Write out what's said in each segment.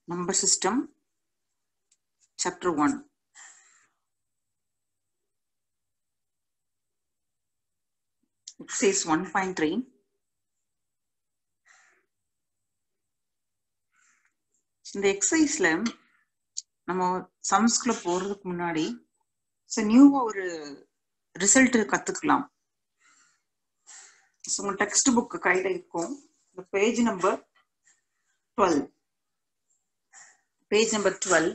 number system chapter 1 exercise 1.3 இந்த எக்ஸசைஸ்ல நம்ம சம்ஸ்குள்ள போறதுக்கு முன்னாடி நியூவா ஒரு ரிசல்ட் கத்துக்கலாம் So, உங்க டெக்ஸ்ட் புக் கையில இருக்கும் இந்த page number twelve page number twelve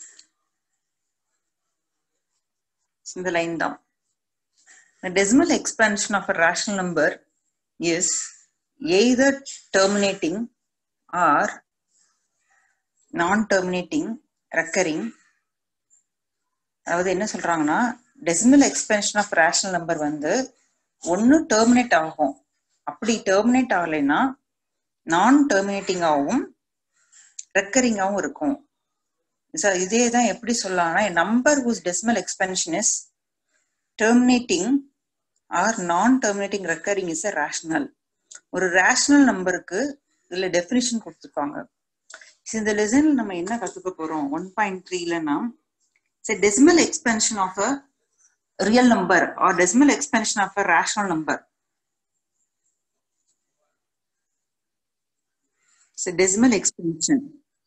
இந்த லைன் தான் The decimal expansion of a rational number is either terminating or non-terminating recurring அதாவது என்ன சொல்றாங்கன்னா decimal expansion of rational number வந்து ஒன்னு டெர்மினேட் ஆகும் அப்படி டெர்மினேட் ஆகலைன்னா நான் டெர்மினேட்டிங்காகவும் ரெக்கரிங்காகவும் இருக்கும் சார் இதே தான் எப்படி சொல்லலாம்னா number whose decimal expansion is terminating or non terminating recurring is a rational ஒரு ரேஷனல் நம்பருக்கு இதுல டெஃபினிஷன் கொடுத்துருக்காங்க இந்த லெசன்ல நம்ம என்ன கத்துக்க போறோம் ஒன் பாயிண்ட் த்ரீலன்னா decimal expansion of a real number or decimal expansion of a rational number. So decimal expansion.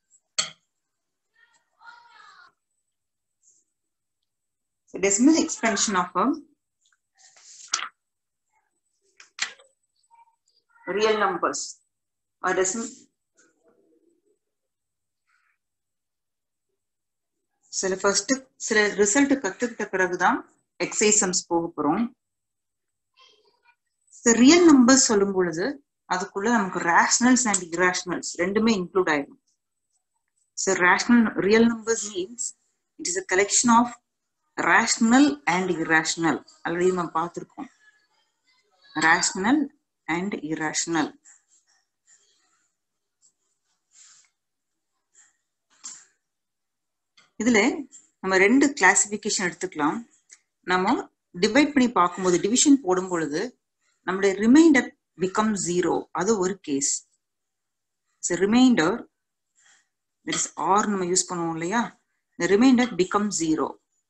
So decimal expansion of a real numbers or decimal சில ஃபர்ஸ்ட் சில ரிசல்ட் கத்துக்கிட்ட பிறகுதான் எக்ஸைசம்ஸ் போக போறோம் ரியல் நம்பர்ஸ் சொல்லும் பொழுது அதுக்குள்ள நமக்கு ரேஷனல்ஸ் அண்ட் இராஷனல்ஸ் ரெண்டுமே இன்க்ளூட் ஆயிடும் so rational real numbers means it is a collection of rational and irrational already நம்ம பார்த்துருக்கோம் ரேஷனல் அண்ட் இராஷனல் இதுல நம்ம ரெண்டு கிளாசிபிகேஷன் எடுத்துக்கலாம் நம்ம டிவைட் பண்ணி பார்க்கும்போது டிவிஷன் போடும் பொழுது நம்மளுடைய ரிமைண்டர் பிகம் ஜீரோ அது ஒரு கேஸ் ரிமைண்டர் இஸ் ஆர் நம்ம யூஸ் பண்ணுவோம் இல்லையா இந்த ரிமைண்டர் பிகம் ஜீரோ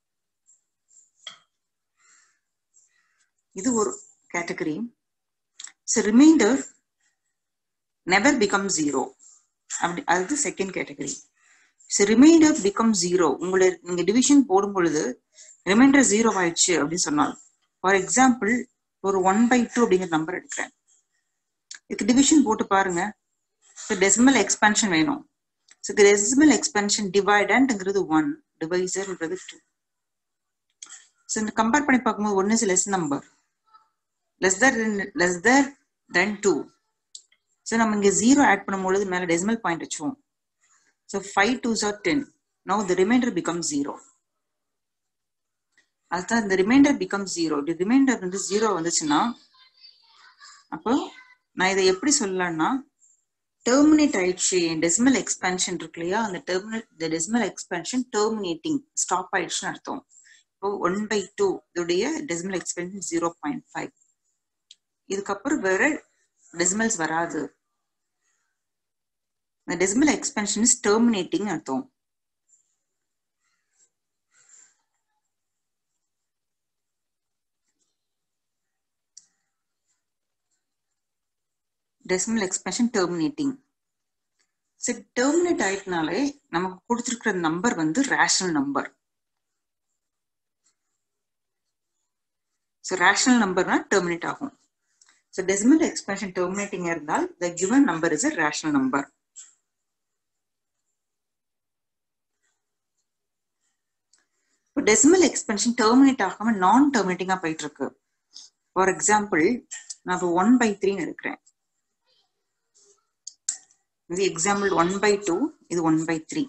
இது ஒரு category remainder never become zero அப்படி அது second category remainder become zero உங்களுடைய நீங்க டிவிஷன் போடும் பொழுது ரிமைண்டர் ஜீரோ ஆயிடுச்சு அப்படின்னு சொன்னால் ஃபார் எக்ஸாம்பிள் ஒரு ஒன் பை டூ அப்படிங்கிற நம்பர் எடுக்கிறேன் இதுக்கு டிவிஷன் போட்டு பாருங்க டெசிமல் எக்ஸ்பென்ஷன் வேணும் ஸோ டெசிமல் எக்ஸ்பென்ஷன் டிவைடன்ட்ங்கிறது ஒன் டிவைசர்ன்றது டூ ஸோ இந்த கம்பேர் பண்ணி பார்க்கும்போது one is less number less than less than then two so நம்ம இங்கே ஜீரோ ஆட் பண்ணும்பொழுது மேலே டெசிமல் பாயிண்ட் வச்சுவோம் so five twos are ten no the remainder become zero அதுதான் இந்த ரிமைண்டர் பிகம் ஜீரோ ரிமைண்டர் வந்து ஜீரோ வந்துச்சுன்னா அப்போ நான் இதை எப்படி சொல்லலாம்னா டெர்மினேட் ஆயிடுச்சு டெசிமல் எக்ஸ்பென்ஷன் இருக்கு இல்லையா அந்த டெர்மினல் இந்த டெசிமல் எக்ஸ்பென்ஷன் டெர்மினேட்டிங் ஸ்டாப் ஆயிடுச்சுன்னு அர்த்தம் இப்போ ஒன் பை டூ இதோடைய decimal expansion zero point five இதுக்கப்புறம் வேற டெசிமல்ஸ் வராது இந்த டெசிமல் எக்ஸ்பென்ஷன் இஸ் டெர்மினேட்டிங் அர்த்தம் டெசிமல் எக்ஸ்பென்ஷன் டெர்மினேட்டிங் சரி டெர்மினேட் ஆயிட்டனாலே நமக்கு கொடுத்துருக்கிற நம்பர் வந்து ரேஷனல் நம்பர் ஸோ ரேஷனல் நம்பர்னா டெர்மினேட் ஆகும் ஸோ டெசிமல் எக்ஸ்பென்ஷன் டெர்மினேட்டிங் இருந்தால் the given number is a rational number இப்போ டெசிமல் எக்ஸ்பென்ஷன் டெர்மினேட் ஆகாம நான் டெர்மினேட்டிங்கா போயிட்டு இருக்கு ஃபார் எக்ஸாம்பிள் நான் இப்போ ஒன் பை த்ரீன்னு எடுக்கிறேன் இது எக்ஸாம்பிள் ஒன் பை டூ இது one by three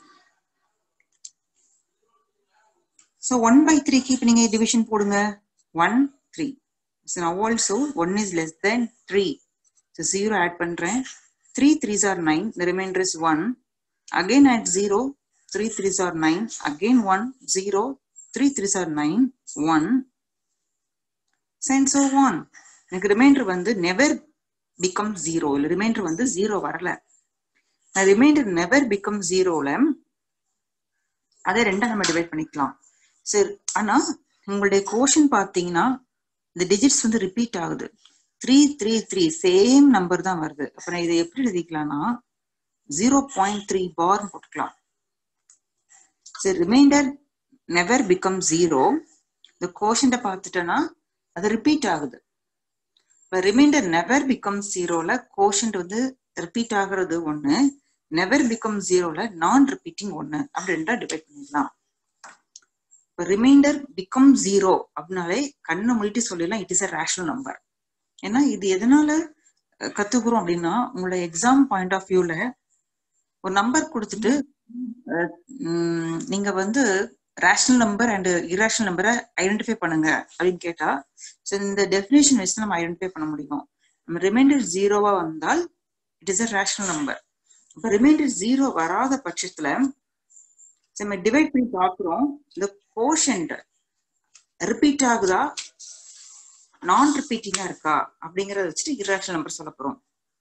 so one by த்ரீக்கு இப்போ நீங்கள் டிவிஷன் போடுங்க ஒன் த்ரீ ஸோ நான் also one is less then three so zero add பண்ணுறேன் three threes are nine the remainder is one again add zero three threes are nine again one zero three threes are nine one and so one எனக்கு remainder வந்து never become zero இல்லை remainder வந்து zero வரல remainder never become ஜீரோல அதை ரெண்டா நம்ம divide பண்ணிக்கலாம் சரி ஆனா உங்களுடைய கோஷன் பாத்தீங்கன்னா இந்த டிஜிட்ஸ் வந்து ரிப்பீட் ஆகுது three three three same number தான் வருது அப்புறம் இதை எப்படி எழுதிக்கலாம்னா ஜீரோ பாயிண்ட் த்ரீ பார் போட்டுக்கலாம் சரி ரிமைண்டர் நெவர் பிகம் ஜீரோ இந்த கோஷன்ட பார்த்துட்டோன்னா அது ரிப்பீட் ஆகுது இப்போ ரிமைண்டர் நெவர் பிகம் ஜீரோல கோஷன்ட் வந்து ரிப்பீட் ஆகுறது ஒண்ணு நெவர் பிகம் ஜீரோல நான் ரிப்பீட்டிங் ஒண்ணு அப்படி ரெண்டா டிவைட் பண்ணிடலாம் இப்போ ரிமைண்டர் பிகம் ஜீரோ அப்படின்னாலே கண்ணை மூடிட்டு சொல்லிடலாம் it is a rational number ஏன்னா இது எதனால கத்துக்கிறோம் அப்படின்னா உங்களோட எக்ஸாம் பாயிண்ட் ஆஃப் வியூல ஒரு நம்பர் கொடுத்துட்டு நீங்க வந்து ரேஷனல் நம்பர் அண்ட் இரேஷனல் நம்பரை ஐடென்டிஃபை பண்ணுங்க அப்படின்னு கேட்டா ஸோ இந்த டெஃபினேஷன் வச்சு நம்ம ஐடென்டிஃபை பண்ண முடியும் நம்ம ரிமைண்டர் ஜீரோவா வந்தால் it is a rational number இப்போ ரிமைண்டர் ஜீரோ வராத பட்சத்துல நம்ம டிவைட் பண்ணி பார்க்குறோம் இந்த கோஷன்ட் ரிப்பீட் ஆகுதா நான் ரிப்பீட்டிங்கா இருக்கா அப்படிங்கறத வச்சுட்டு இரேஷனல் நம்பர் சொல்ல போறோம்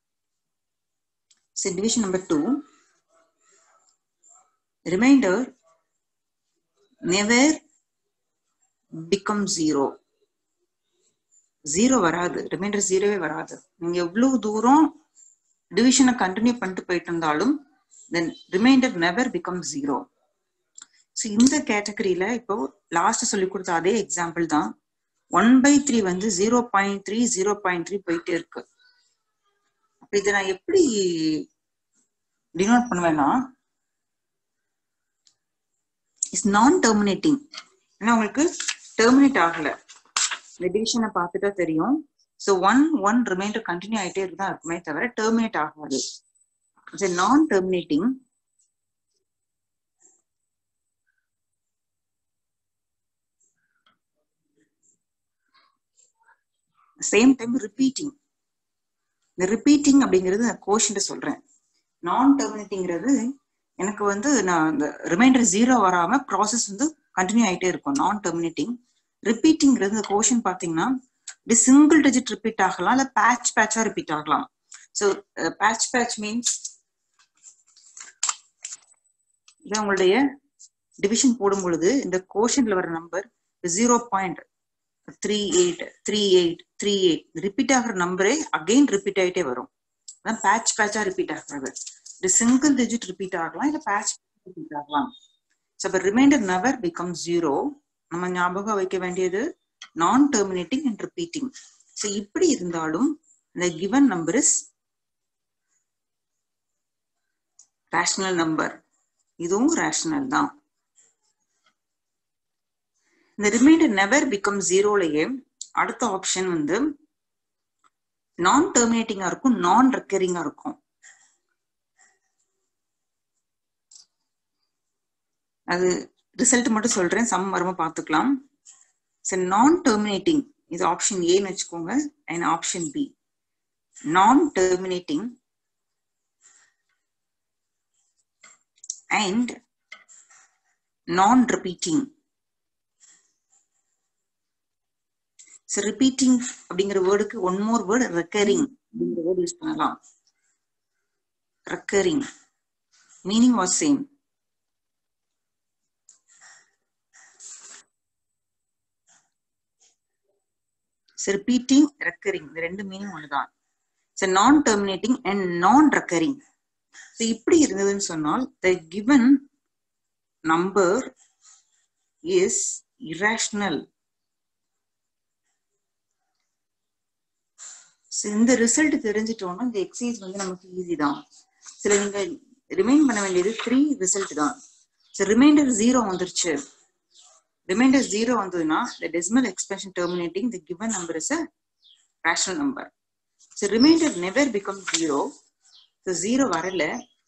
So division number two, remainder never become zero. Zero வராது ரிமைண்டர் ஜீரோவே வராது நீங்க எவ்வளவு தூரம் டிவிஷனை கண்டினியூ பண்ணிட்டு போயிட்டு இருந்தாலும் then remainder never become zero so இந்த கேட்டகரியில இப்போ லாஸ்ட் சொல்லி கொடுத்த அதே எக்ஸாம்பிள் தான் ஒன் பை த்ரீ வந்து zero point three zero point three போயிட்டே இருக்கு அப்ப இதை நான் எப்படி டினோட் பண்ணுவேன்னா இட்ஸ் நான் டெர்மினேட்டிங் ஏன்னா உங்களுக்கு டெர்மினேட் ஆகல இந்த டிவிஷனை பார்த்துட்டா தெரியும் so one one remainder continue ஆகிட்டே இருக்குதான் இருக்குமே தவிர டெர்மினேட் ஆகாது it's non terminating same time repeating இந்த ரிப்பீட்டிங் அப்படிங்கிறது நான் கோஷன்ட்டு சொல்றேன் நான் டெர்மினேட்டிங்கிறது எனக்கு வந்து நான் இந்த ரிமைண்டர் ஜீரோ வராம ப்ராசஸ் வந்து கண்டினியூ ஆகிட்டே இருக்கும் நான் டெர்மினேட்டிங் ரிப்பீட்டிங்கிறது இந்த கோஷன் பார்த்தீங்கன்னா இது சிங்கிள் டிஜிட் ரிப்பீட் ஆகலாம் இல்லை பேட்ச் பேட்சா ரிப்பீட் ஆகலாம் ஸோ பேட்ச் பேட்ச் மீன்ஸ் இது உங்களுடைய டிவிஷன் போடும் பொழுது இந்த கோஷன்ல வர number zero point three eight three eight three eight repeat ஆகிற நம்பரே அகெயின் ரிப்பீட் ஆகிட்டே வரும் அதான் பேட்ச் பேட்சா ரிப்பீட் ஆகிறது இது சிங்கிள் டிஜிட் ரிப்பீட் ஆகலாம் இல்லை பேட்ச் ரிப்பீட் ஆகலாம் ஸோ இப்போ ரிமைண்டர் நெவர் பிகம் ஜீரோ நம்ம ஞாபகம் வைக்க வேண்டியது நான் டெர்மினேட்டிங் அண்ட் ரிப்பீட்டிங் ஸோ இப்படி இருந்தாலும் இந்த given number is rational number இதுவும் ரேஷனல் தான் இந்த ரிமைண்டர் நெவர் பிகம் ஜீரோலயே அடுத்த ஆப்ஷன் வந்து நான் டெர்மினேட்டிங்கா இருக்கும் நான் ரெக்கரிங்கா இருக்கும் அது ரிசல்ட் மட்டும் சொல்றேன் சம் வரமா பார்த்துக்கலாம் சரி நான் டெர்மினேட்டிங் இது ஆப்ஷன் ஏன்னு வச்சுக்கோங்க and option B non terminating and non repeating so repeating அப்படிங்கிற வேர்டுக்கு ஒன் மோர் வேர்டு ரெக்கரிங் அப்படிங்கிற வேர்டு யூஸ் பண்ணலாம் recurring meaning was same so repeating recurring இந்த ரெண்டு மீனிங் ஒன்று தான் so non terminating and non recurring so இப்படி இருந்ததுன்னு சொன்னால் the given number is irrational இந்த ரிசல்ட் தெரிஞ்சிட்டோம்னா இந்த எக்ஸசைஸ் வந்து நமக்கு ஈஸி தான் சில நீங்க ரிமைண்ட் பண்ண வேண்டியது த்ரீ ரிசல்ட் தான் ஸோ ரிமைண்டர் ஜீரோ வந்துருச்சு ரிமைண்டர் ஜீரோ வந்ததுன்னா the decimal expression terminating the given number is a rational number so remainder never become zero so zero வரல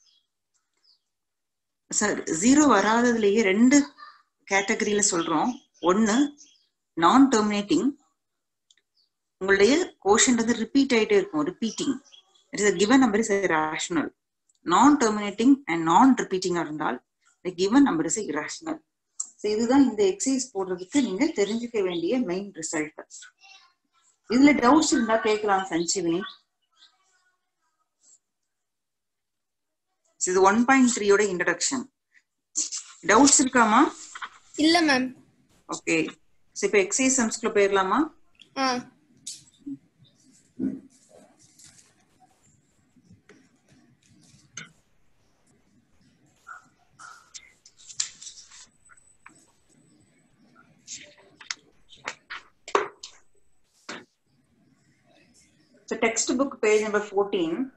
சார் ஜீரோ வராததுலயே ரெண்டு கேட்டகரியில சொல்றோம் ஒன்னு நான் டெர்மினேட்டிங் உங்களுடைய கோஷன் வந்து ரிப்பீட் ஆயிட்டே இருக்கும் repeating it is given number is rational non terminating and non ரிப்பீட்டிங்கா இருந்தால் the given number is irrational so இதுதான் இந்த எக்ஸசைஸ் போடுறதுக்கு நீங்க தெரிஞ்சுக்க வேண்டிய மெயின் ரிசல்ட் இதுல டவுட்ஸ் இருந்தா கேட்கலாம் சஞ்சீவினி இது ஒன் பாயிண்ட் த்ரீயோட இன்ட்ரடக்ஷன் டவுட்ஸ் இருக்காமா இல்ல மேம் ஓகே ஸோ இப்போ எக்ஸைஸ் சம்ஸ்குள்ள போயிடலாமா ஆ So textbook page number 14.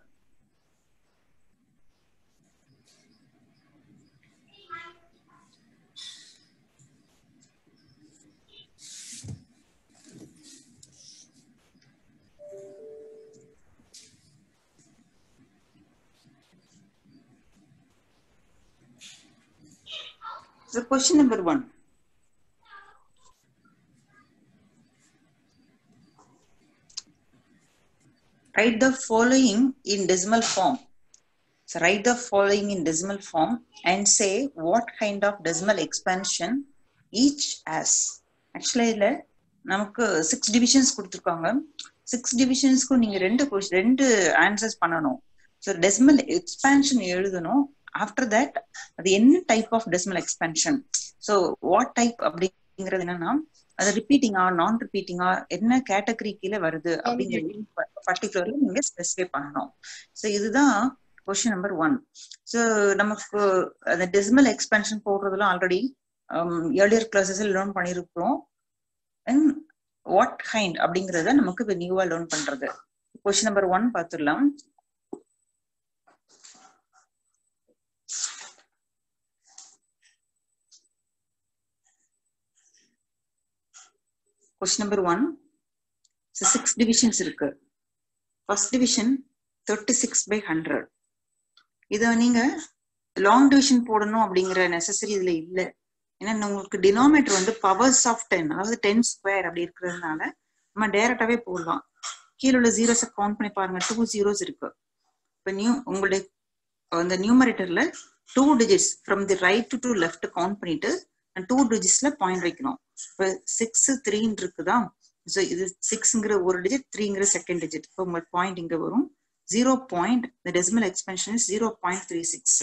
So question number one. Write the following in decimal form. So write the following in decimal form and say what kind of decimal expansion each has. Actually இதுல நமக்கு six divisions கொடுத்துருக்காங்க six டிவிஷன்ஸ்க்கும் நீங்க ரெண்டு question ரெண்டு answers பண்ணணும் so decimal expansion எழுதணும் after that அது என்ன type of decimal expansion so what type அப்படிங்கிறது என்னன்னா அது ரிப்பீட்டிங்கா நான் ரிப்பீட்டிங்கா என்ன கேட்டகரி கீழே வருது அப்படிங்கிறது பர்டிகுலர்லி நீங்க ஸ்பெசிஃபை பண்ணணும் ஸோ இதுதான் கொஸ்டின் நம்பர் ஒன் ஸோ நமக்கு அந்த டெசிமல் எக்ஸ்பென்ஷன் போடுறதுலாம் ஆல்ரெடி ஏர்லியர் கிளாஸஸ் லேர்ன் பண்ணியிருக்கிறோம் அண்ட் வாட் கைண்ட் அப்படிங்கறத நமக்கு இப்போ நியூவா லேர்ன் பண்றது கொஸ்டின் நம்பர் ஒன் பார்த்துடலாம் question number one six divisions இருக்கு first division thirty six by hundred இதை நீங்க லாங் டிவிஷன் போடணும் அப்படிங்கிற நெசசரி இதுல இல்ல ஏன்னா உங்களுக்கு டினாமேட்டர் வந்து பவர்ஸ் ஆஃப் டென் அதாவது டென் ஸ்கொயர் அப்படி இருக்கிறதுனால நம்ம டைரக்டாவே போடலாம் கீழே உள்ள ஜீரோஸை கவுண்ட் பண்ணி பாருங்க டூ ஜீரோஸ் இருக்கு இப்போ நியூ உங்களுடைய அந்த நியூமரேட்டர்ல two digits from the right to to left count பண்ணிட்டு டூ டிஜிட்ஸ்ல பாயிண்ட் வைக்கணும் இப்போ சிக்ஸ் த்ரீன்னு இருக்குதா ஸோ இது சிக்ஸ்ங்கிற ஒரு டிஜிட் த்ரீங்கிற செகண்ட் டிஜிட் இப்போ உங்களுக்கு பாயிண்ட் இங்க வரும் zero point the decimal expansion is zero point three six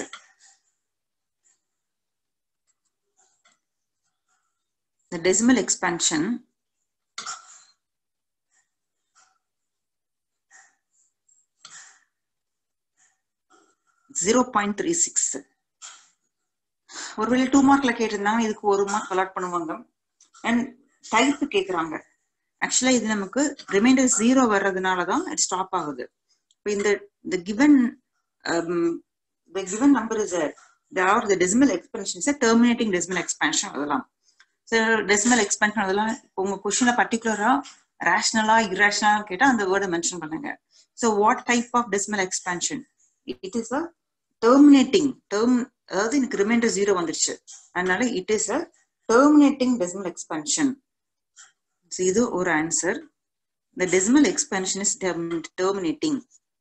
the decimal expansion zero point three six ஒருவேளை டூ மார்க்ல கேட்டிருந்தாங்க இதுக்கு ஒரு மார்க் அலாட் பண்ணுவாங்க அண்ட் டைப் கேக்குறாங்க ஆக்சுவலா இது நமக்கு ரிமைண்டர் ஜீரோ வர்றதுனால தான் இட் ஸ்டாப் ஆகுது இப்போ இந்த இந்த given the given number is a there are the decimal expansion is a terminating decimal expansion அதெல்லாம் ஸோ டெசிமல் எக்ஸ்பென்ஷன் அதெல்லாம் உங்க கொஸ்டினை பர்டிகுலரா ரேஷனலா இரேஷனலா கேட்டா அந்த வேர்டை மென்ஷன் பண்ணுங்க so what type of decimal expansion it is a terminating term அதாவது எனக்கு ரிமைண்டர் ஜீரோ வந்துருச்சு அதனால it is a terminating decimal expansion so இது ஒரு answer the decimal expansion is term- terminating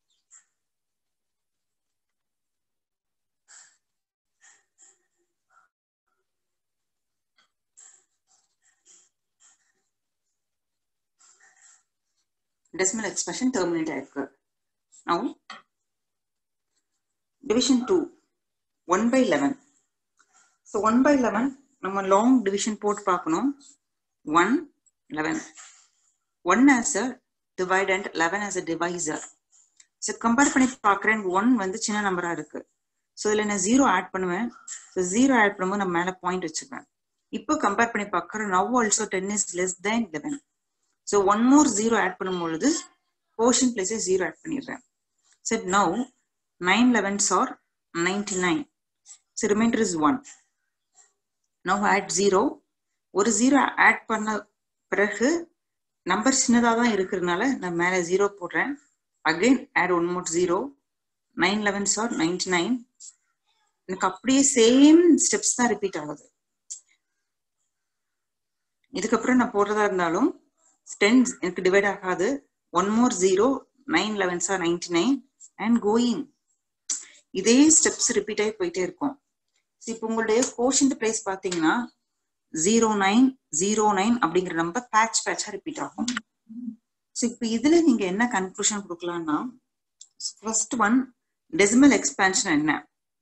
decimal expression terminate ஆயிருக்கு now division 2 1 by 11 so 1 by 11 நம்ம long division போட்டு பார்க்கணும் 1 11 1 as a dividend 11 as a divisor so compare பண்ணி பார்க்குறேன் 1 வந்து சின்ன நம்பரா இருக்கு ஸோ இதில் நான் ஜீரோ ஆட் பண்ணுவேன் ஸோ ஜீரோ ஆட் பண்ணும்போது நான் மேலே பாயிண்ட் வச்சுப்பேன் இப்போ கம்பேர் பண்ணி பார்க்குறேன் now also ten is less than eleven so one more zero add பண்ணும் பொழுது போர்ஷன் பிளேஸஸ் ஜீரோ ஆட் பண்ணிடுறேன் so now nine elevens are ninety nine so remainder is one now add zero ஒரு zero add பண்ண பிறகு number சின்னதாக தான் இருக்கிறதுனால நான் மேலே ஜீரோ போடுறேன் again add one more zero nine elevens are ninety nine எனக்கு அப்படியே சேம் ஸ்டெப்ஸ் தான் ரிப்பீட் ஆகுது இதுக்கப்புறம் நான் போடுறதா இருந்தாலும் டென் எனக்கு டிவைட் ஆகாது ஒன் மோர் ஜீரோ நைன் லெவன்ஸா நைன்டி நைன் அண்ட் கோயிங் இதே ஸ்டெப்ஸ் ரிப்பீட் ஆகி போயிட்டே இருக்கும் இப்போ உங்களுடைய கோஷன் பிரைஸ் பார்த்தீங்கன்னா ஜீரோ நைன் ஜீரோ நைன் அப்படிங்கிற நம்பர் பேட்ச் பேட்சா ரிப்பீட் ஆகும் ஸோ இப்போ இதுல நீங்க என்ன கன்க்ளூஷன் கொடுக்கலாம்னா ஃபர்ஸ்ட் ஒன் டெசிமல் எக்ஸ்பேன்ஷன் என்ன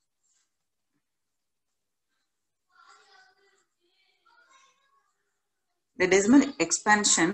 the decimal expansion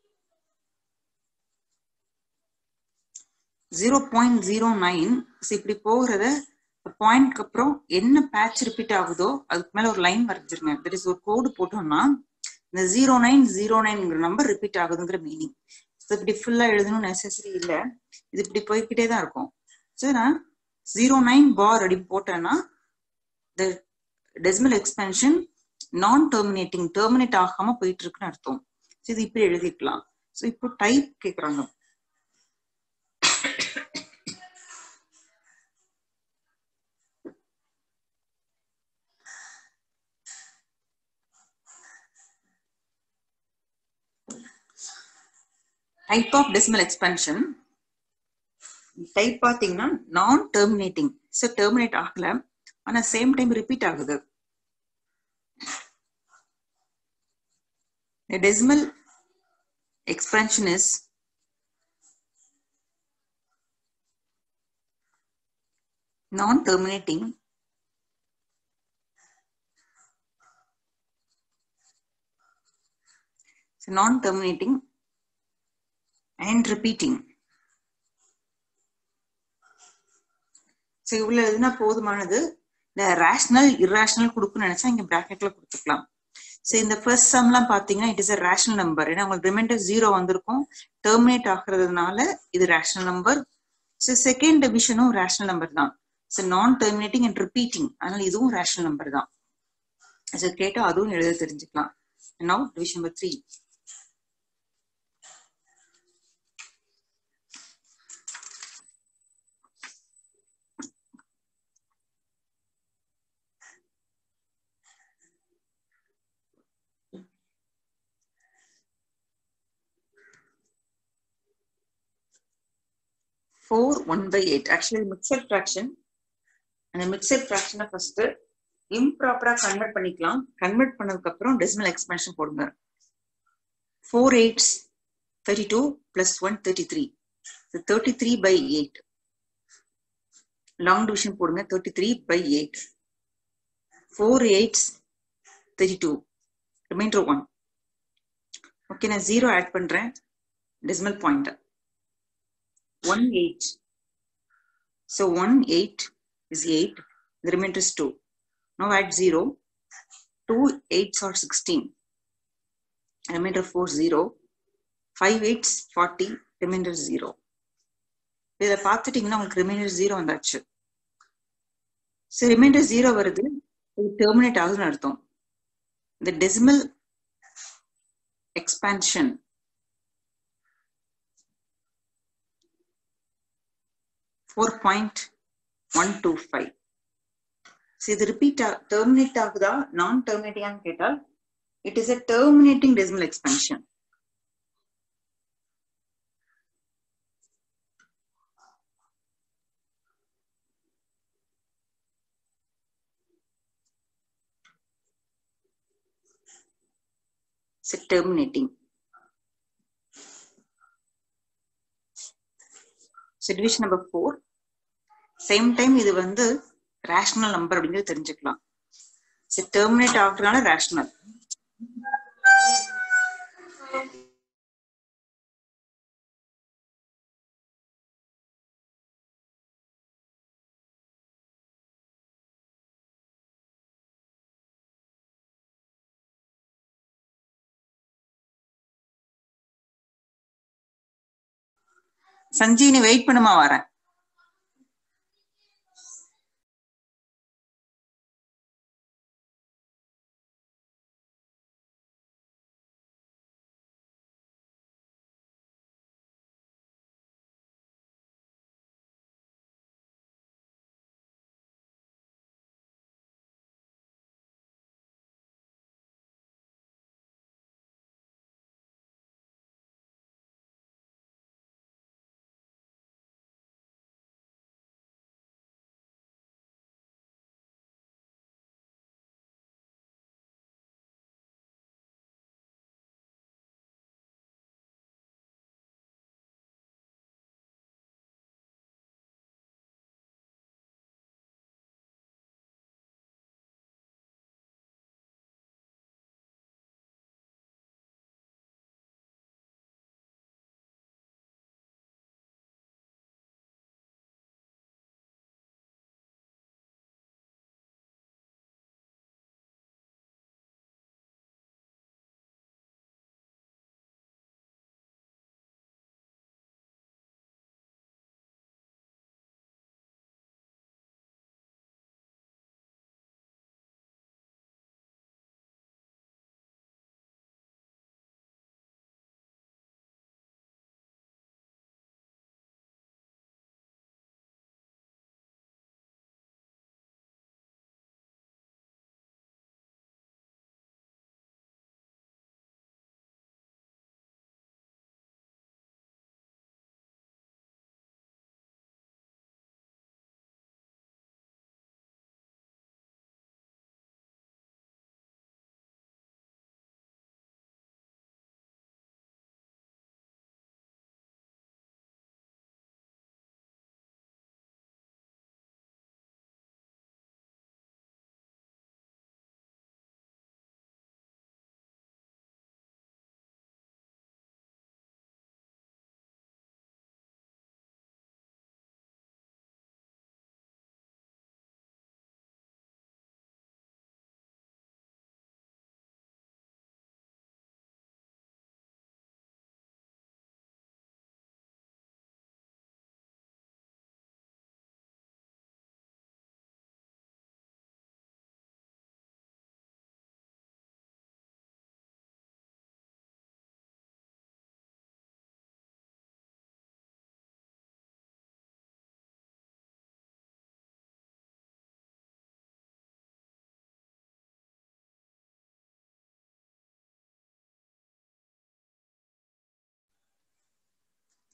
0.09 இப்படி போகிறத பாயிண்ட்க்கு அப்புறம் என்ன பேட்ச் ரிப்பீட் ஆகுதோ அதுக்கு மேல ஒரு லைன் வரைஞ்சிருங்க தட் இஸ் ஒரு கோடு போட்டோம்னா இந்த ஜீரோ நைன் ஜீரோ நைன்ங்கிற நம்பர் ரிப்பீட் ஆகுதுங்கிற மீனிங் இப்படி ஃபுல்லா எழுதணும் நெசசரி இல்லை இது இப்படி போய்கிட்டே தான் இருக்கும் ஸோ நான் ஜீரோ நைன் பார் அப்படி போட்டேன்னா த டெசிமல் எக்ஸ்பென்ஷன் நான் டெர்மினேட்டிங் டெர்மினேட் ஆகாம போயிட்டு இருக்குன்னு அர்த்தம் ஸோ இது இப்படி எழுதிக்கலாம் ஸோ இப்போ டைப் கேட்குறாங்க type of decimal expansion type பார்த்தீங்கன்னா நான் டெர்மினேட்டிங் ஸோ டெர்மினேட் ஆகல ஆனா சேம் டைம் ரிப்பீட் ஆகுது The decimal expansion is non-terminating so non-terminating and repeating so இவ்வளோ எதுனா போதுமானது இந்த ரேஷனல் இர்ரேஷனல் கொடுக்கணும்னு நினைச்சா இங்க பிராக்கெட்ல கொடுத்துக்கலாம் ஸோ இந்த ஃபர்ஸ்ட் சம்லாம் பார்த்தீங்கன்னா it is a rational number ஏன்னா உங்களுக்கு ரிமைண்டர் ஜீரோ வந்திருக்கும் டெர்மினேட் ஆகுறதுனால இது ரேஷனல் நம்பர் ஸோ செகண்ட் டிவிஷனும் ரேஷனல் நம்பர் தான் so non terminating and repeating அதனால இதுவும் ரேஷனல் நம்பர் தான் ஸோ கேட்டால் அதுவும் எழுத தெரிஞ்சுக்கலாம் now division number three four one by eight actually mixed fraction அந்த மிக்சட் ஃப்ராக்ஷனை ஃபர்ஸ்ட் இம்ப்ராப்பரா கன்வெர்ட் பண்ணிக்கலாம் கன்வெர்ட் பண்ணதுக்கு அப்புறம் டெசிமல் எக்ஸ்பென்ஷன் போடுங்க four eights thirty two plus one thirty three thirty three by eight long division போடுங்க thirty three by eight four eights thirty two remainder one okay நான் ஜீரோ ஆட் பண்றேன் decimal point one eight. So one eight is eight. The remainder is two. Now add zero. Two eights are sixteen. Remainder four zero. Five eights forty. Remainder zero. இதை பார்த்துட்டீங்கன்னா உங்களுக்கு remainder zero வந்தாச்சு so remainder zero வருது இது terminate ஆகுதுன்னு அர்த்தம் இந்த decimal expansion four point one two five இது ரிப்பீட் டெர்மினேட் ஆகுதா நான் டெர்மினேட்டிங்கான்னு கேட்டால் it is a terminating decimal expansion terminating so division number four same time இது வந்து ரேஷனல் நம்பர் அப்படிங்கிறது தெரிஞ்சுக்கலாம் ஸோ டெர்மினேட் ஆகுறதுனால ரேஷனல் சஞ்சீனி வெயிட் பண்ணுமா வரேன்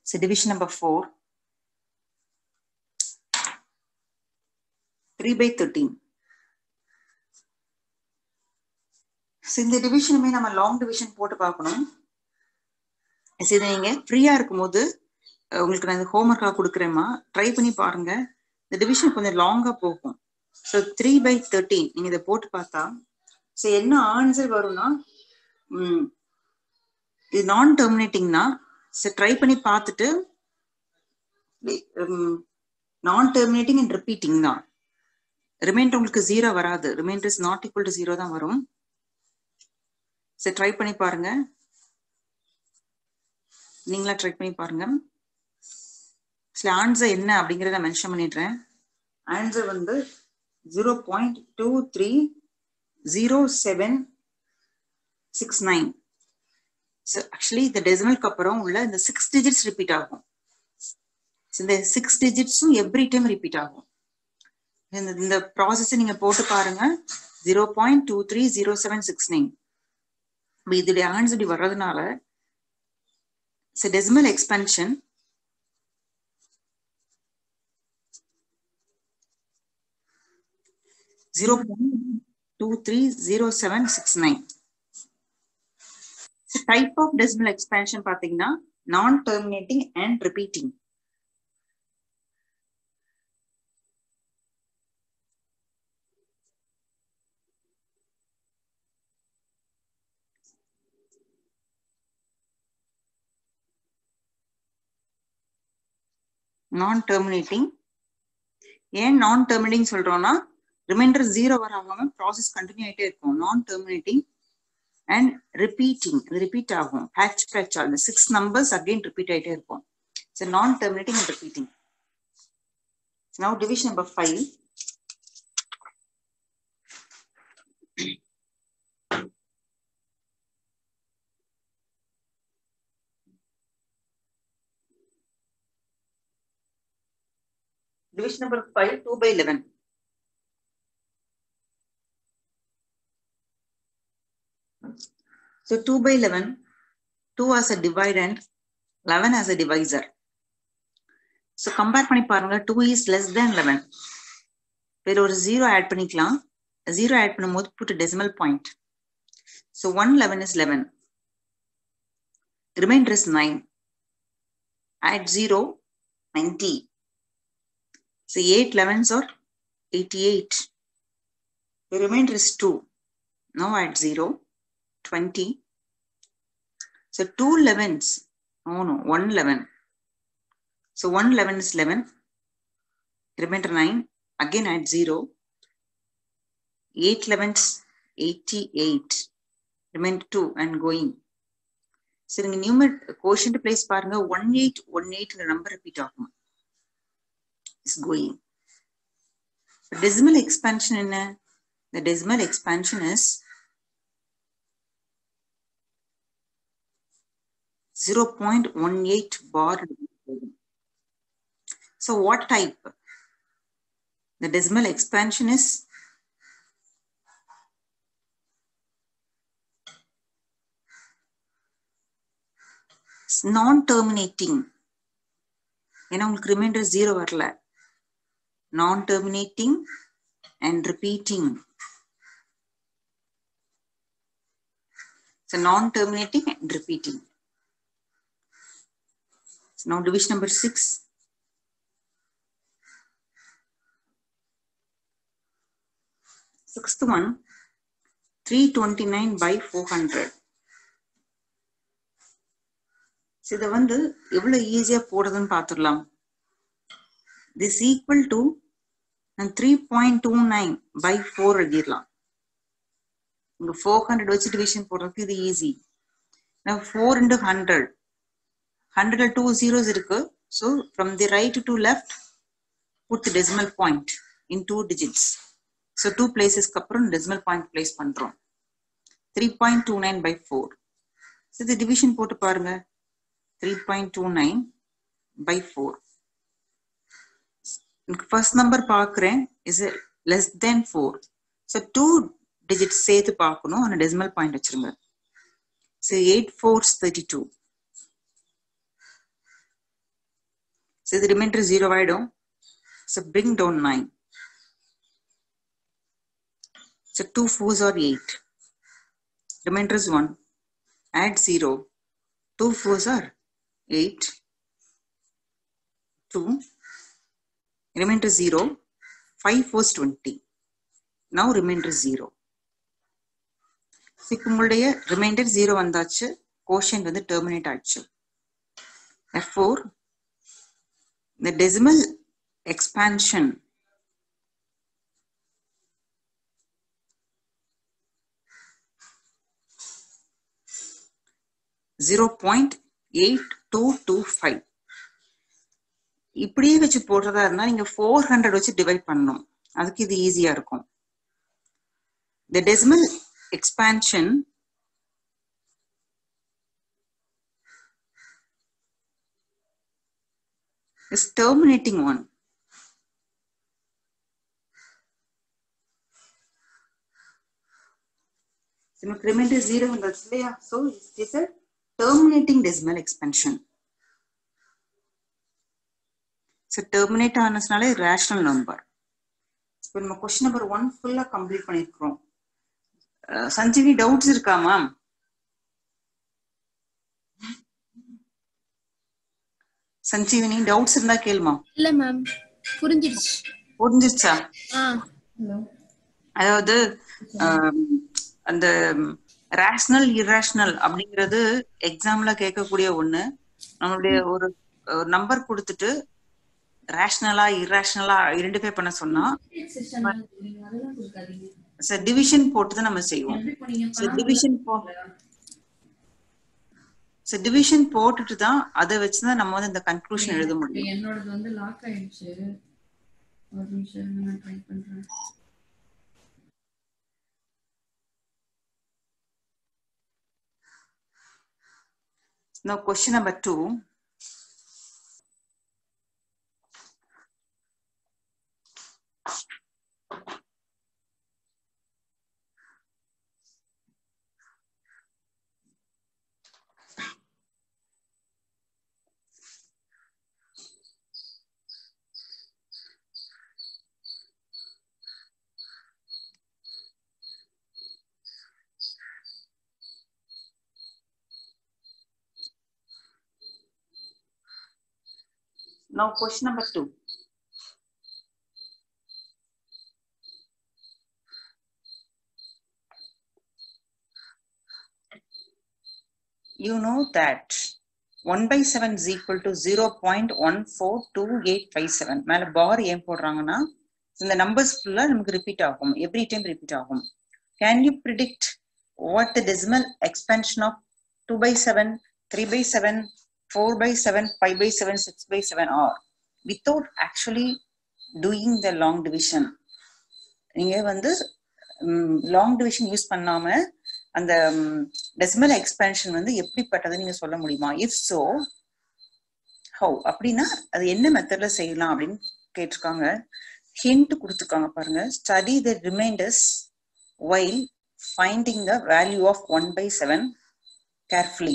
So division number four. 3 by 13. So இந்த டிவிஷனுமே நம்ம லாங் டிவிஷன் போட்டு பார்க்கணும் So இது நீங்க ஃப்ரீயா இருக்கும்போது அஹ், உங்களுக்கு நான் இந்த ஹோம்ஒர்க்காக கொடுக்குறேம்மா ட்ரை பண்ணி பாருங்க இந்த டிவிஷன் கொஞ்சம் லாங்கா போகும் ஸோ த்ரீ பை தேர்ட்டீன் நீங்க இதை போட்டு பார்த்தா ஸோ என்ன ஆன்சர் வரும்னா ம், இது நான் டெர்மினேட்டிங்னா ஸோ ட்ரை பண்ணி பார்த்துட்டு நான் டெர்மினேட்டிங் அண்ட் ரிப்பீட்டிங் தான் ரிமைண்டர் உங்களுக்கு ஜீரோ வராது remainder is not equal to zero தான் வரும் சரி ட்ரை பண்ணி பாருங்க நீங்களா ட்ரை பண்ணி பாருங்க சில ஆன்சர் என்ன அப்படிங்கறத நான் மென்ஷன் பண்ணிடுறேன் ஆன்சர் வந்து zero point two three zero seven six nine actually இந்த டெசிமலுக்கு அப்புறம் உள்ள இந்த சிக்ஸ் டிஜிட்ஸ் ரிப்பீட் ஆகும் So, இந்த சிக்ஸ் டிஜிட்ஸும் எவ்ரி டைம் ரிப்பீட் ஆகும் இந்த இந்த ப்ராசஸ் நீங்க போட்டு பாருங்க zero point two three zero seven six nine இதோடைய ஆன்சர் இப்படி வர்றதுனால decimal expansion zero point two three zero seven six nine type of decimal expansion பாத்தீங்கன்னா non terminating and repeating non terminating ஏன் நான் டெர்மினேட்டிங் சொல்றோம்னா ரிமைண்டர் ஜீரோ வராம process continue ஆயிட்டே இருக்கும் நான் டெர்மினேட்டிங் அண்ட் ரிப்பீட்டிங் அது ரிப்பீட் ஆகும் பேட்ச் பேட்ச் ஆகும் சிக்ஸ் நம்பர்ஸ் அகைன் ரிப்பீட் ஆயிட்டே இருக்கும் so non terminating and repeating now division number five division number 5 2 by 11 so 2 by 11 2 as a dividend 11 as a divisor so compare பண்ணி பாருங்க 2 is less than 11 வேற ஒரு 0 add பண்ணிக்கலாம் 0 add பண்ணும்போது put a decimal point so 1 11 is 11 remainder is 9 add 0 90 So 8 11s are 88. The remainder is 2. Now add 0, 20. So 2 11s. Oh no, 1 11. So 1 11 is 11. Remainder 9. Again add 0. 8 11s, 88. Remainder 2 and going. So in numerator quotient place பாருங்க 1818 number repeat ஆகும் is going. The decimal expansion in a, the decimal expansion is 0.18 bar. So what type? The decimal expansion is non-terminating. ஏன்னா உங்களுக்கு remainder zero வரல non-terminating and repeating. So non-terminating and repeating. So now division number six. Sixth one, 329 by 400. So இதை வந்து எவ்வளவு ஈஸியா போடுறதுன்னு பார்த்துடலாம் this equal to and 3.29 by 4 எழுதிடலாம் இங்க 400 வச்சு டிவிஷன் போடுறதுக்கு இது easy now 4 into 100 100 two zeros இருக்கு so from the right to left put the decimal point in two digits so two places க்கு அப்புறம் decimal point place பண்றோம் 3.29 by 4 so இந்த division போட்டு பாருங்க 3.29 by 4 ஃபர்ஸ்ட் நம்பர் பார்க்குறேன் is less than four so two digit சேர்த்து பார்க்கணும் ஆனால் டெசிமல் பாயிண்ட் வச்சிருங்க so eight fours thirty two So the remainder is 0 ஆயிடும் So bring down 9. So 2 fours are 8. Remainder is 1. Add 0. 2 fours are 8. 2. Remainder is 0. 5 fours 20. Now remainder is 0. இப்போ உங்களுடைய reminder zero வந்தாச்சு கோஷன் வந்து terminate ஆச்சு therefore the decimal expansion zero point eight two two five இப்படியே வச்சு போடுறதா இருந்தா நீங்க ஃபோர் ஹண்ட்ரட் வச்சு டிவைட் பண்ணணும் அதுக்கு இது ஈஸியா இருக்கும் the decimal expansion is terminating one. நமக்கு ரிமைண்டர் ஜீரோ வந்துச்சு இல்லையா so it's a terminating decimal expansion so terminate ஆனதுனாலே ரேஷனல் நம்பர் இப்போ நம்ம கொஸ்டின் நம்பர் ஒன் ஃபுல்லா கம்ப்ளீட் பண்ணிருக்கிறோம் சஞ்சீவி டவுட்ஸ் இருக்கா மேம் சஞ்சீவினி டவுட்ஸ் இருந்தா கேளுமா இல்ல மேம் புரிஞ்சிருச்சு புரிஞ்சிருச்சா ஆ அதாவது ஆம், அந்த ரேஷனல் இர்ரேஷனல் அப்படிங்கிறது எக்ஸாம்ல கேட்கக்கூடிய ஒண்ணு நம்மளுடைய ஒரு நம்பர் கொடுத்துட்டு ரேஷனலா இர்ரேஷனலா ஐடென்டிஃபை பண்ண சொன்னா டிவிஷன் போட்டு தான் நம்ம செய்வோம் டிவிஷன் போ டிவிஷன் போட்டுட்டு தான் அதை வச்சுதான் நம்ம வந்து இந்த கன்க்ளூஷன் எழுத முடியும் என்னோடது வந்து லாக் ஆயிடுச்சு ஒரு நிமிஷம் நான் ட்ரை பண்றேன் Now question number two. Now question number two. You know that 1 by 7 is equal to 0.142857. மேல பார் ஏன் போடுறாங்கன்னா இந்த நம்பர்ஸ் ஃபுல்லா நமக்கு ரிப்பீட் ஆகும் எவ்ரி டைம் ரிப்பீட் ஆகும் can you predict what the decimal expansion of two by seven three by seven four by seven five by seven six by seven or without actually doing the long division நீங்க வந்து long division use பண்ணாம அந்த decimal எக்ஸ்பென்ஷன் வந்து எப்படிப்பட்டதுன்னு நீங்க சொல்ல முடியுமா if so how அப்படின்னா அது என்ன மெத்தட்ல செய்யலாம் அப்படின்னு கேட்டிருக்காங்க ஹிண்ட் கொடுத்துருக்காங்க பாருங்க study the remainders while finding the value of one by seven carefully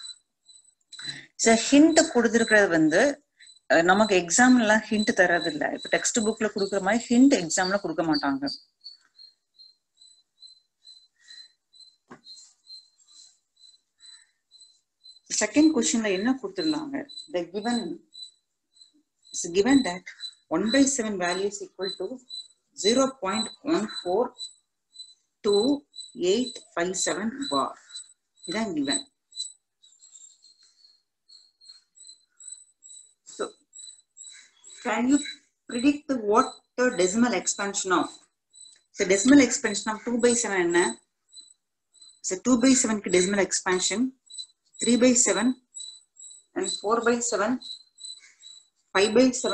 so hint கொடுத்துருக்கிறது வந்து அஹ், நமக்கு எக்ஸாம்லாம் ஹிண்ட் தரது இல்ல இப்போ டெக்ஸ்ட் புக்ல கொடுக்குற மாதிரி ஹிண்ட் எக்ஸாம்ல கொடுக்க மாட்டாங்க செகண்ட் கொஸ்டின்ல என்ன கொடுத்துருந்தாங்க the given given that 1 by 7 value is equal to 0.142857 bar இதான் given so can you predict the, what the decimal expansion of so decimal expansion of 2 by 7 என்ன so 2 by 7 க்கு decimal expansion 3 by 7 and 4 by 7 5 by 7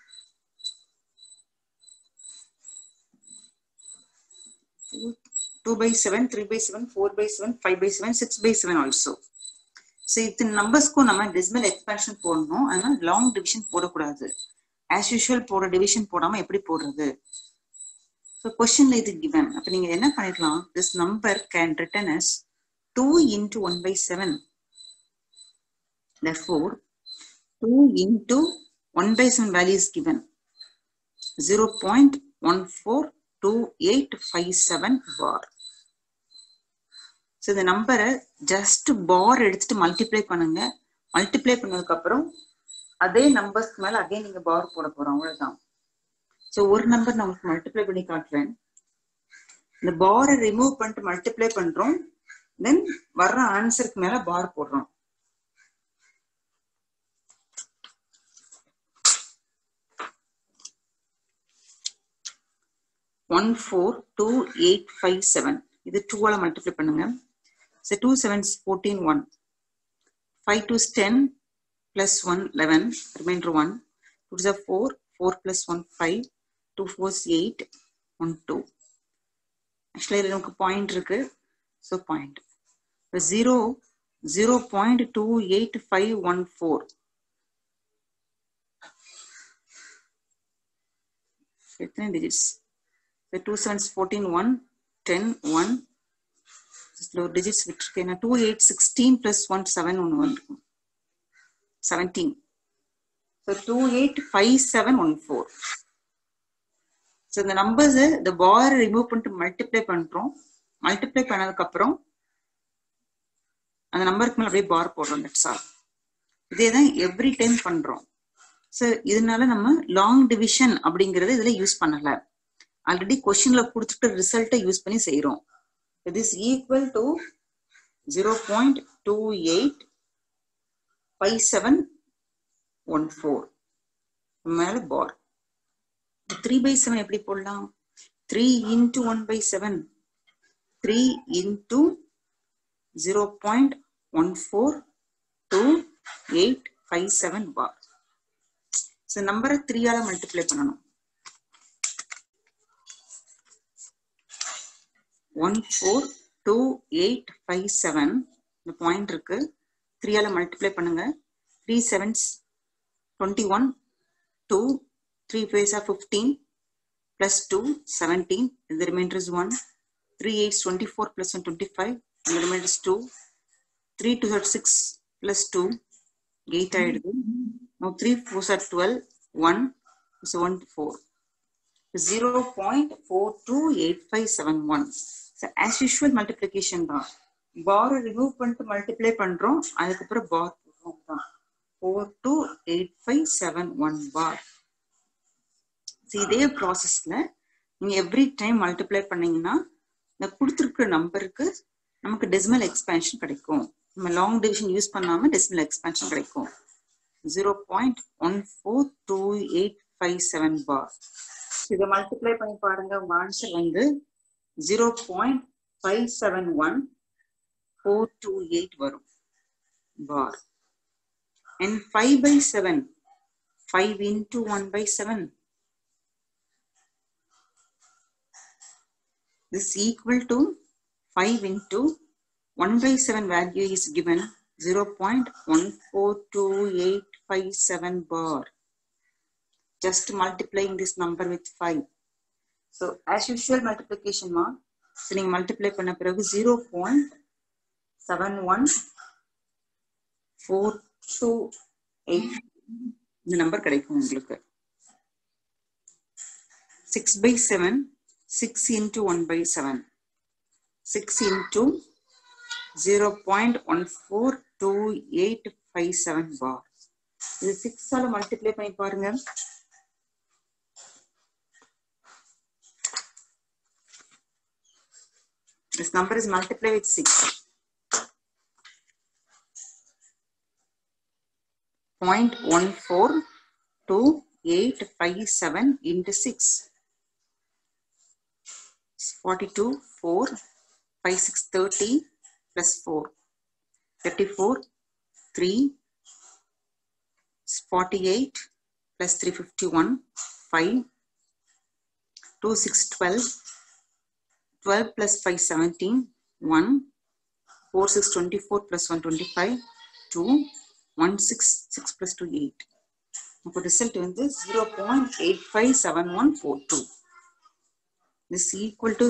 2 by 7 3 by 7 4 by 7 5 by 7 6 by 7 also so இத்தனை நம்பர்ஸ்க்கும் நம்ம decimal expansion போடணும் அதனால long division போடக்கூடாது as usual போட division போடாம எப்படி போடுறது ஸோ கொஸ்டின்ல இது கிவன் அப்ப நீங்க என்ன பண்ணிடலாம் this number can written as 2 into 1 by 7 therefore 2 into one by seven value is given zero point one four two eight five seven bar so இந்த நம்பரை ஜஸ்ட் பார் எடுத்துட்டு மல்டிப்ளை பண்ணுங்க மல்டிப்ளை பண்ணதுக்கு அப்புறம் அதே நம்பர்ஸ்க்கு மேல அகைன் நீங்க பார் போட போறோம் அவ்வளவுதான் ஸோ ஒரு நம்பர் நான் உங்களுக்கு மல்டிப்ளை பண்ணி காட்டுறேன் இந்த பாரை ரிமூவ் பண்ணிட்டு மல்டிப்ளை பண்றோம் தென் வர்ற ஆன்சருக்கு மேல பார் போடுறோம் one four two eight five seven இது டூவால மல்டிப்ளை பண்ணுங்க so two sevens fourteen one five twos ten plus one eleven remainder one two is four four plus one five two fours eight one two ஆக்சுவலாக இதில் நமக்கு point இருக்கு so point இப்போ zero zero point two eight five one four எத்தனை digits two sevens fourteen one ten one ஒரு digits விட்டுருக்கேன் two eight sixteen plus one seven ஒன்று வந்துருக்கும் seventeen so two eight five seven one four so இந்த numbers இந்த bar remove பண்ணிட்டு multiply பண்றோம் multiply பண்ணதுக்கு அப்புறம் அந்த நம்பருக்கு மேலே அப்படியே பார் போடுறோம் தட்ஸ் ஆல் இதே தான் எவ்ரி டைம் பண்றோம் ஸோ இதனால நம்ம லாங் டிவிஷன் அப்படிங்கறது இதுல யூஸ் பண்ணல ஆல்ரெடி கொஸ்டின்ல கொடுத்துட்டு ரிசல்ட்டை யூஸ் பண்ணி செய்யறோம் it is equal to 0.28 5714 மேல பார் த்ரீ பை செவன் எப்படி போடலாம் three into one by seven three into zero point one four two eight five seven bar so நம்பரை த்ரீயால மல்டிப்ளை பண்ணணும் one four two eight five seven இந்த point இருக்கு த்ரீயால multiply பண்ணுங்க three sevens twenty one two three fives are fifteen plus two seventeen இந்த remainder is one three eights twenty four plus one twenty five இந்த remainder is two three two had six plus two eight ஆயிடுது three fours are twelve one is one four zero point four two eight five seven one as usual multiplication தான் bar remove பண்ணிட்டு multiply பண்றோம் அதுக்கப்புறம் bar போடுறோம் தான் four two eight five seven one bar இதே ப்ராசஸ்ல நீங்க எவ்ரி டைம் மல்டிப்ளை பண்ணீங்கன்னா இந்த கொடுத்துருக்குற நம்பருக்கு நமக்கு டெசிமல் எக்ஸ்பேன்ஷன் கிடைக்கும் நம்ம லாங் டிவிஷன் யூஸ் பண்ணாம டெசிமல் எக்ஸ்பேன்ஷன் கிடைக்கும் zero point one four two eight five seven bar இதை மல்டிப்ளை பண்ணி பாருங்க உங்க ஆன்சர் வந்து zero point five seven one four two eight வரும் bar and five by seven five into one by seven this equal to 5 into 1 by 7 value is given 0.142857 bar. Just multiplying this number with 5. So as usual multiplication ma, so நீங்க multiply பண்ண பிறகு 0.71428 இந்த number கிடைக்கும் உங்களுக்கு 6 by 7 6 into 1 by 7. 6 into 0.142857 bar. இது 6 ஆல multiply பண்ணி பாருங்க This number is multiplied with 6. Point one four two eight five seven into six. 42, 4, 5, 6, 30 plus 4, 34, 3, 48 plus 351, 5, 2, 6, 12, 12 plus 5, 17, 1, 4, 6, 24 plus 1, 25, 2, 1, 6, 6 plus 2, 8. அப்போ ரிசல்ட் வந்து zero point eight five seven one four two this equal to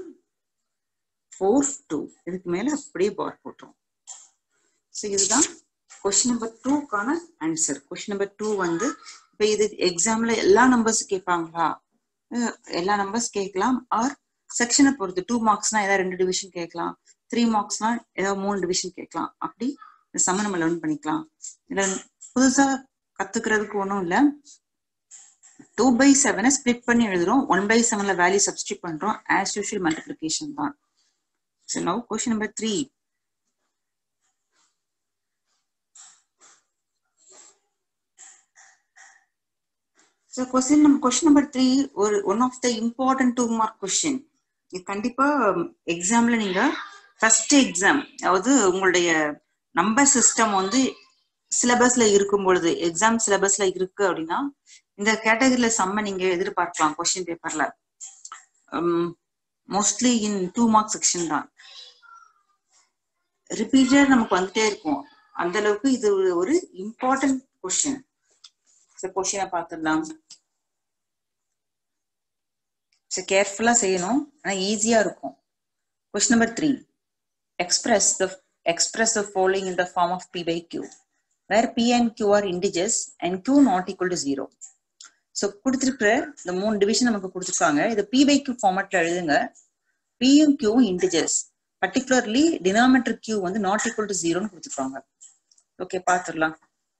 0.857142 இதுக்கு மேல அப்படியே பார் போட்டோம் so இதுதான் question number டூக்கான answer question number two வந்து இப்போ இது எக்ஸாம்ல எல்லா நம்பர்ஸ் கேட்பாங்களா அஹ் எல்லா நம்பர்ஸ் கேட்கலாம் ஆர் செக்ஷனை பொறுத்து டூ மார்க்ஸ்னா ஏதாவது ரெண்டு டிவிஷன் கேட்கலாம் த்ரீ மார்க்ஸ்னா ஏதாவது மூணு டிவிஷன் கேட்கலாம் அப்படி இந்த சம்ம நம்ம லேர்ன் பண்ணிக்கலாம் இதுல புதுசா கத்துக்கிறதுக்கு ஒன்றும் இல்லை டூ பை செவனை ஸ்பிளிட் பண்ணி எழுதுறோம் ஒன் பை செவன்ல வேல்யூ சப்ஸ்டியூட் பண்றோம் ஆஸ் யூஷுவல் மல்டிபிளிகேஷன் தான் So now question number three. So question num- question number three ஒரு one of the important two mark question இது கண்டிப்பா எக்ஸாம்ல நீங்க ஃபர்ஸ்ட் எக்ஸாம் அதாவது உங்களுடைய நம்பர் சிஸ்டம் வந்து சிலபஸ்ல இருக்கும் பொழுது எக்ஸாம் சிலபஸ்ல இருக்கு அப்படின்னா இந்த கேட்டகரியில செம்ம நீங்க எதிர்பார்க்கலாம் கொஸ்டின் பேப்பர்ல mostly in two mark section தான் ரிப்பீட்டட் நமக்கு வந்துட்டே இருக்கும் அந்த அளவுக்கு இது ஒரு- ஒரு இம்பார்ட்டன்ட் கொஸ்டின் கொஸ்டினை பார்த்துடலாம் சரி கேர்ஃபுல்லா செய்யணும் ஆனா ஈஸியா இருக்கும் question number three express the express the following in the form of p by q where p and q are integers and q not equal to zero so கொடுத்துருக்குற இந்த மூணு டிவிஷன் நமக்கு கொடுத்துருக்காங்க இது பி பை கியூ ஃபார்மேட்ல எழுதுங்க பியும் கியூவும் இண்டிஜஸ் பர்டிகுலர்லி டினாமினேட்டர் கியூ வந்து நாட் ஈக்குவல் டு ஜீரோன்னு கொடுத்துருக்காங்க ஓகே பார்த்துடலாம்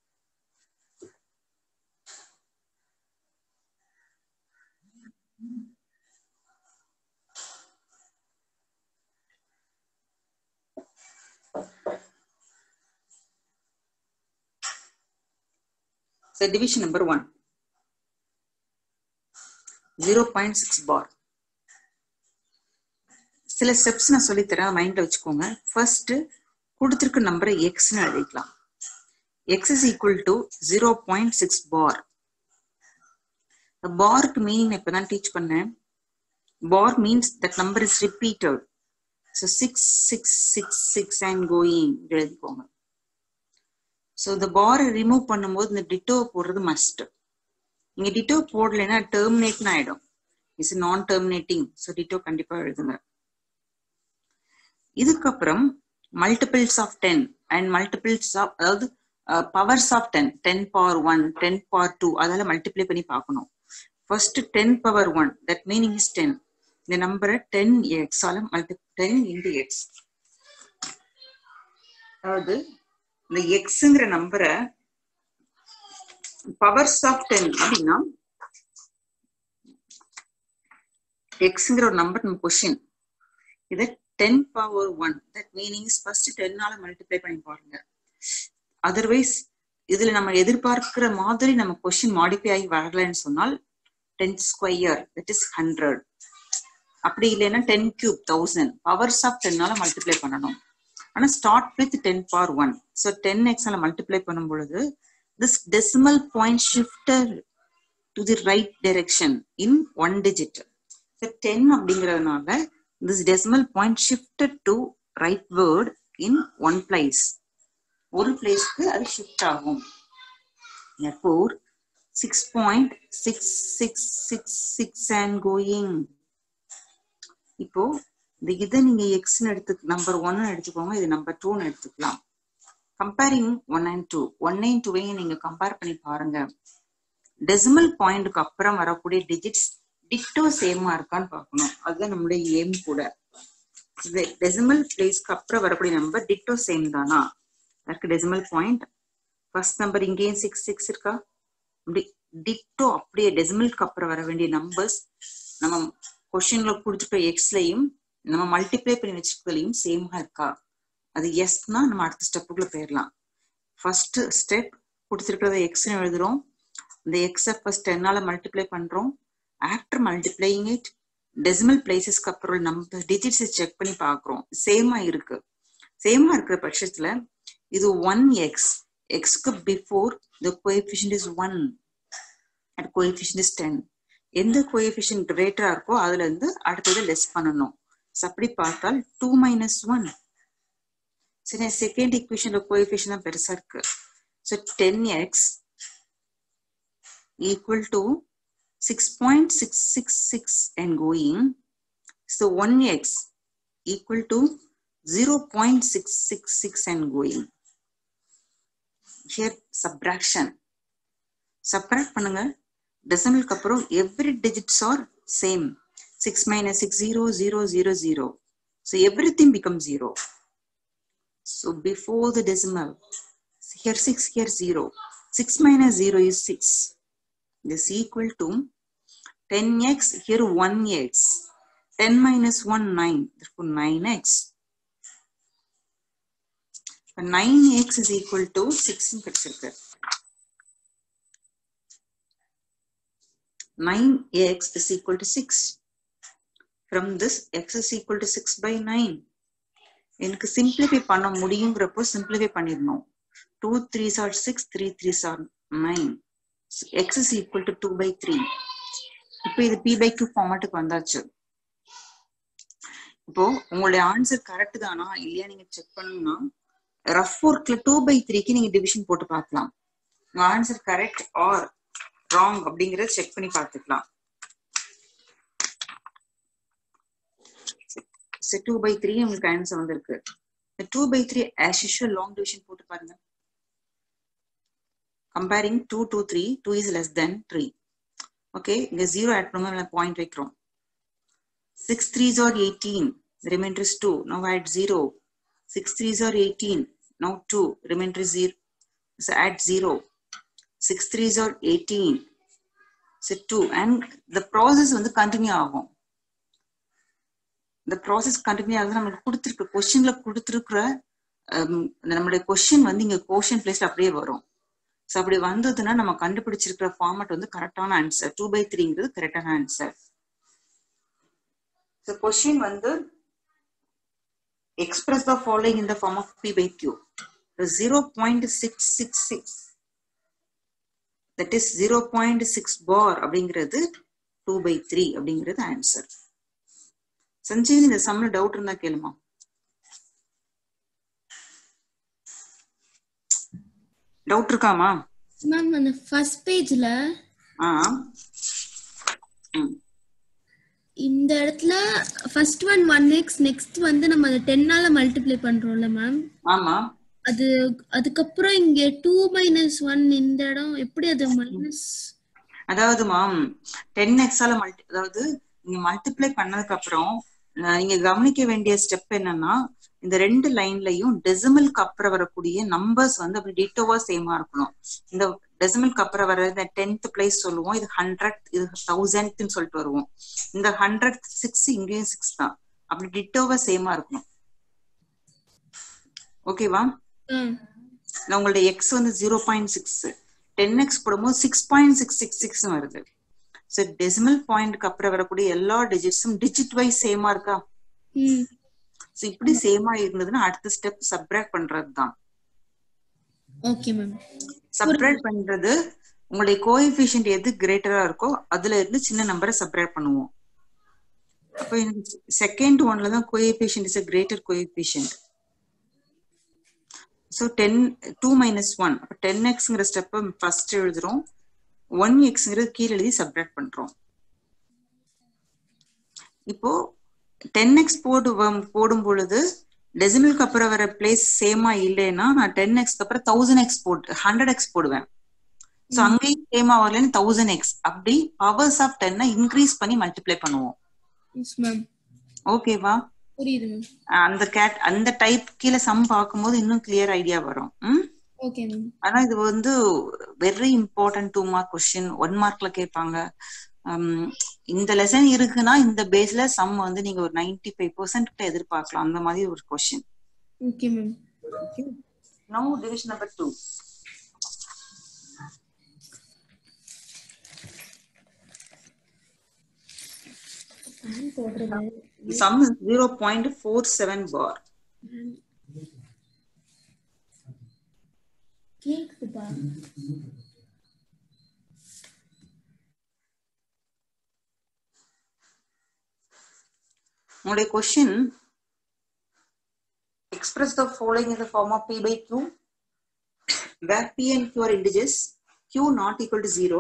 So division number one. 0.6 bar. சில ஸ்டெப்ஸ் நான் சொல்லித்தரேன் மைண்ட்ல வச்சுக்கோங்க ஃபர்ஸ்ட் கொடுத்துருக்க நம்பரை எக்ஸ்னு எழுதிக்கலாம் x is equal to zero point six bar பாருக்கு மீனிங் இப்பதான் டீச் பண்ணேன் bar means that number is repeated so six six six six and going எழுதிக்கோங்க ஸோ இந்த பாரை ரிமூவ் பண்ணும்போது இந்த டிட்டோ போடுறது மஸ்ட் நீங்க டிட்டோ போடலைன்னா டெர்மினேட்னு ஆயிடும் இஸ் நான் டெர்மினேட்டிங் ஸோ டிட்டோ கண்டிப்பா எழுதுங்க இதுக்கப்புறம் multiples of ten and multiples of அதாவது powers of ten ten power one ten power two அதெல்லாம் மல்டிப்ளை பண்ணி பார்க்கணும் first ten power one that meaning is ten இந்த நம்பரை டென் எக்ஸால மல்டி டென் இன்டு எக்ஸ் அதாவது இந்த எக்ஸுங்கிற நம்பரை பவர்ஸ் ஆஃப் டென் அப்படின்னா எக்ஸுங்கிற ஒரு நம்பர் நம்ம கொஸ்டின் இதை ten power one that meanings first டென்னால மல்டிப்ளை பண்ணி பாருங்க அதர்வைஸ் இதுல நம்ம எதிர்பார்க்கிற மாதிரி நம்ம கொஸ்டின் மாடிஃபை ஆகி வரலன்னு சொன்னால் ten square that is hundred அப்படி இல்லைன்னா ten cube thousand powers of டென்னால மல்டிப்ளை பண்ணணும் ஆனா start with ten power one so ten எக்ஸால மல்டிப்ளை பண்ணும் பொழுது this decimal point shifted to the right direction in one digit so ten அப்படிங்கிறதுனால this decimal point shifted to rightward in one place ஒரு பிளேஸ்க்கு அது shift ஆகும் therefore six point six six six six and going இப்போ இந்த இதை நீங்க எக்ஸ்னு எடுத்து நம்பர் ஒன்னு எடுத்துக்கோங்க இது நம்பர் டூன்னு எடுத்துக்கலாம் comparing one and two one and டூவையும் நீங்க கம்பேர் பண்ணி பாருங்க டெசிமல் பாயிண்ட்க்கு அப்புறம் வரக்கூடிய டிஜிட்ஸ் டிட்டோ சேமா இருக்கான்னு பார்க்கணும் அதுதான் நம்மளுடைய ஏம் கூட டெசிமல் பிளேஸ்க்கு அப்புறம் வரக்கூடிய நம்பர் டிட்டோ சேம் தானா அதுக்கு டெசிமல் பாயிண்ட் ஃபர்ஸ்ட் நம்பர் இங்கேயும் சிக்ஸ் சிக்ஸ் இருக்கா அப்படி டிட்டோ அப்படியே டெசிமலுக்கு அப்புறம் வர வேண்டிய நம்பர்ஸ் நம்ம கொஸ்டின்ல கொடுத்துட்ட எக்ஸ்லயும் நம்ம மல்டிப்ளை பண்ணி வச்சுக்கிறதுலையும் சேமா இருக்கா அது எஸ்னா நம்ம அடுத்த ஸ்டெப்புக்குள்ள போயிடலாம் ஃபர்ஸ்ட் ஸ்டெப் கொடுத்துருக்கிறத எக்ஸ்னு எழுதுறோம் இந்த எக்ஸை ஃபர்ஸ்ட் டென்னால மல்டிப்ளை பண்றோம் ஆஃப்டர் மல்டிப்ளையிங் இட் டெசிமல் பிளேசஸ்க்கு அப்புறம் நம்ம டிஜிட்ஸ் செக் பண்ணி பார்க்குறோம் சேமா இருக்கு சேமா இருக்கிற பட்சத்துல இது ஒன் எக்ஸ் எக்ஸ்க்கு before the coefficient is one at coefficient is ten எந்த கோஎஃபிஷியன்ட் கிரேட்டரா இருக்கோ அதுல இருந்து அடுத்தது லெஸ் பண்ணணும் So, அப்படி பார்த்தால் டூ மைனஸ் ஒன் சரி செகண்ட் ஈக்குவேஷன்ல கோஎஃபிஷியன் தான் பெருசா இருக்கு so ten x equal to six point six six six and going so one x equal to zero point six six six and going here subtraction subtract பண்ணுங்க டெசிமலுக்கு அப்புறம் every digits are same six minus six zero zero zero zero so every thing become zero so before the decimal here 6 here 0 6 minus 0 is 6 this equal to 10x here 1x 10 minus 1 9 therefore 9x 9x is equal to 6 கிடைச்சிருக்கு 9x is equal to 6 from this x is equal to 6 by 9 எனக்கு simplify பண்ண முடியுங்கிறப்போ simplify பண்ணிடணும் 2 3s are 6 3 3s are 9 so x is equal to 2 by 3 இப்போ இது p by q ஃபார்மேட்டுக்கு வந்தாச்சு இப்போ உங்களுடைய answer correct தானா இல்லையா நீங்க செக் பண்ணணும்னா ரஃப் ஒர்க்ல டூ பை த்ரீக்கு நீங்க டிவிஷன் போட்டு பார்க்கலாம் உங்க ஆன்சர் கரெக்ட் ஆர் ராங் அப்படிங்கறத செக் பண்ணி பார்த்துக்கலாம் டூ பை த்ரீ உங்களுக்கு ஆன்சர் வந்திருக்கு two by three as usual long division போட்டு பாருங்க comparing two two three two is less then three okay இங்க ஜீரோ ஆட் பண்ணும்போது பாயிண்ட் வைக்கிறோம் six threes are eighteen remainder is two now add zero six threes are eighteen now two remainder is zero add zero six threes are 18 so 2 and the process வந்து continue ஆகும் இந்த process continue ஆகுது நம்மளுக்கு கொடுத்துருக்க கொஸ்டின்ல கொடுத்துருக்குற நம்மளுடைய question வந்து இங்க கோஷன் பிளேஸ்ல அப்படியே வரும் ஸோ அப்படி வந்ததுன்னா நம்ம கண்டுபிடிச்சிருக்கிற ஃபார்மட் வந்து கரெக்டான ஆன்சர் டூ பை த்ரீங்கிறது கரெக்டான ஆன்சர் ஸோ கொஸ்டின் வந்து express the following in the form of p by q zero point six six six that is zero point six bar அப்படிங்கிறது டூ பை த்ரீ அப்படிங்கிறது answer Sanjeevani இந்த சம்ல doubt இருந்தா கேளுமா doubt இருக்காமா மேம் அந்த first பேஜ்ல ஆ ம் இந்த இடத்துல first one one x next வந்து நம்ம அதை டென்னால மல்டிப்ளை பண்றோம்ல மேம் ஆமா அது அதுக்கப்புறம் இங்க டூ மைனஸ் ஒன் இந்த இடம் எப்படி அது மைனஸ் அதாவது மாம் டென் எக்ஸால மல்டி அதாவது நீங்க மல்டிப்ளை பண்ணதுக்கு அப்புறம் அஹ், நீங்க கவனிக்க வேண்டிய ஸ்டெப் என்னன்னா இந்த ரெண்டு லைன்லயும் டெசிமலுக்கு அப்புறம் வரக்கூடிய நம்பர்ஸ் வந்து அப்படி டிட்டோவா சேமா இருக்கணும் இந்த டெசிமலுக்கு அப்புறம் வர இந்த டென்த் பிளேஸ் சொல்லுவோம் இது ஹண்ட்ரட் இது தௌசண்ட்னு சொல்லிட்டு வருவோம் இந்த ஹண்ட்ரட் சிக்ஸ் இங்கேயும் சிக்ஸ் தான் அப்படி டிட்டோவா சேமா இருக்கணும் ஓகேவா நான் உங்களுடைய எக்ஸ் வந்து zero point six ten x போடும்போது six point six six six வருது ஸோ டெசிமல் பாயிண்ட்க்கு அப்புறம் வரக்கூடிய எல்லா டிஜிட்ஸும் டிஜிட் வைஸ் சேமா இருக்கா ம் ஸோ இப்படி சேமா இருந்ததுன்னா அடுத்த ஸ்டெப் சப்ராக்ட் பண்றது தான் ஓகே மேம் சப்ராக்ட் பண்றது உங்களுடைய கோஎஃபிஷியன்ட் எது கிரேட்டரா இருக்கோ அதுல இருந்து சின்ன நம்பரை சப்ராக்ட் பண்ணுவோம் அப்போ எனக்கு செகண்ட் ஒன்ல தான் coefficient is a greater coefficient so ten two minus one அப்போ டென் எக்ஸ்ங்கிற ஸ்டெப்பை ஃபர்ஸ்ட் எழுதுறோம் ஒன் எக்ஸ்ங்கிறது கீழே எழுதி சப்ராக்ட் பண்றோம் இப்போ டென் எக்ஸ் போடு போடும் பொழுது டெசிமலுக்கு அப்புறம் வர பிளேஸ் சேமா இல்லைன்னா நான் டென் எக்ஸ்க்கு அப்புறம் தௌசண்ட் எக்ஸ் போட்டு ஹண்ட்ரட் எக்ஸ் போடுவேன் ஸோ அங்கேயும் சேமா வரலன்னு தௌசண்ட் எக்ஸ் அப்படி பவர்ஸ் ஆஃப் டென்னை இன்க்ரீஸ் பண்ணி மல்டிப்ளை பண்ணுவோம் எஸ் மேம் ஓகேவா புரியுது மேம் அந்த கேட் அந்த டைப் கீழே சம் பார்க்கும்போது இன்னும் கிளியர் ஐடியா வரும் ம் ஓகே மேம் ஆனா இது வந்து very important two mark question one மார்க்ல கேட்பாங்க ஹம், இந்த லெசன் இருக்குன்னா இந்த பேஸ்ல சம் வந்து நீங்க ஒரு 95% ஃபைவ் பெர்சென்ட் கிட்ட எதிர்பார்க்கலாம் அந்த மாதிரி ஒரு question okay ma'am no division number two போடுறது sum zero point four seven bar கேக்குதுப்பா உங்களுடைய question express the following in the form of p by q where p and q are integers q not equal to 0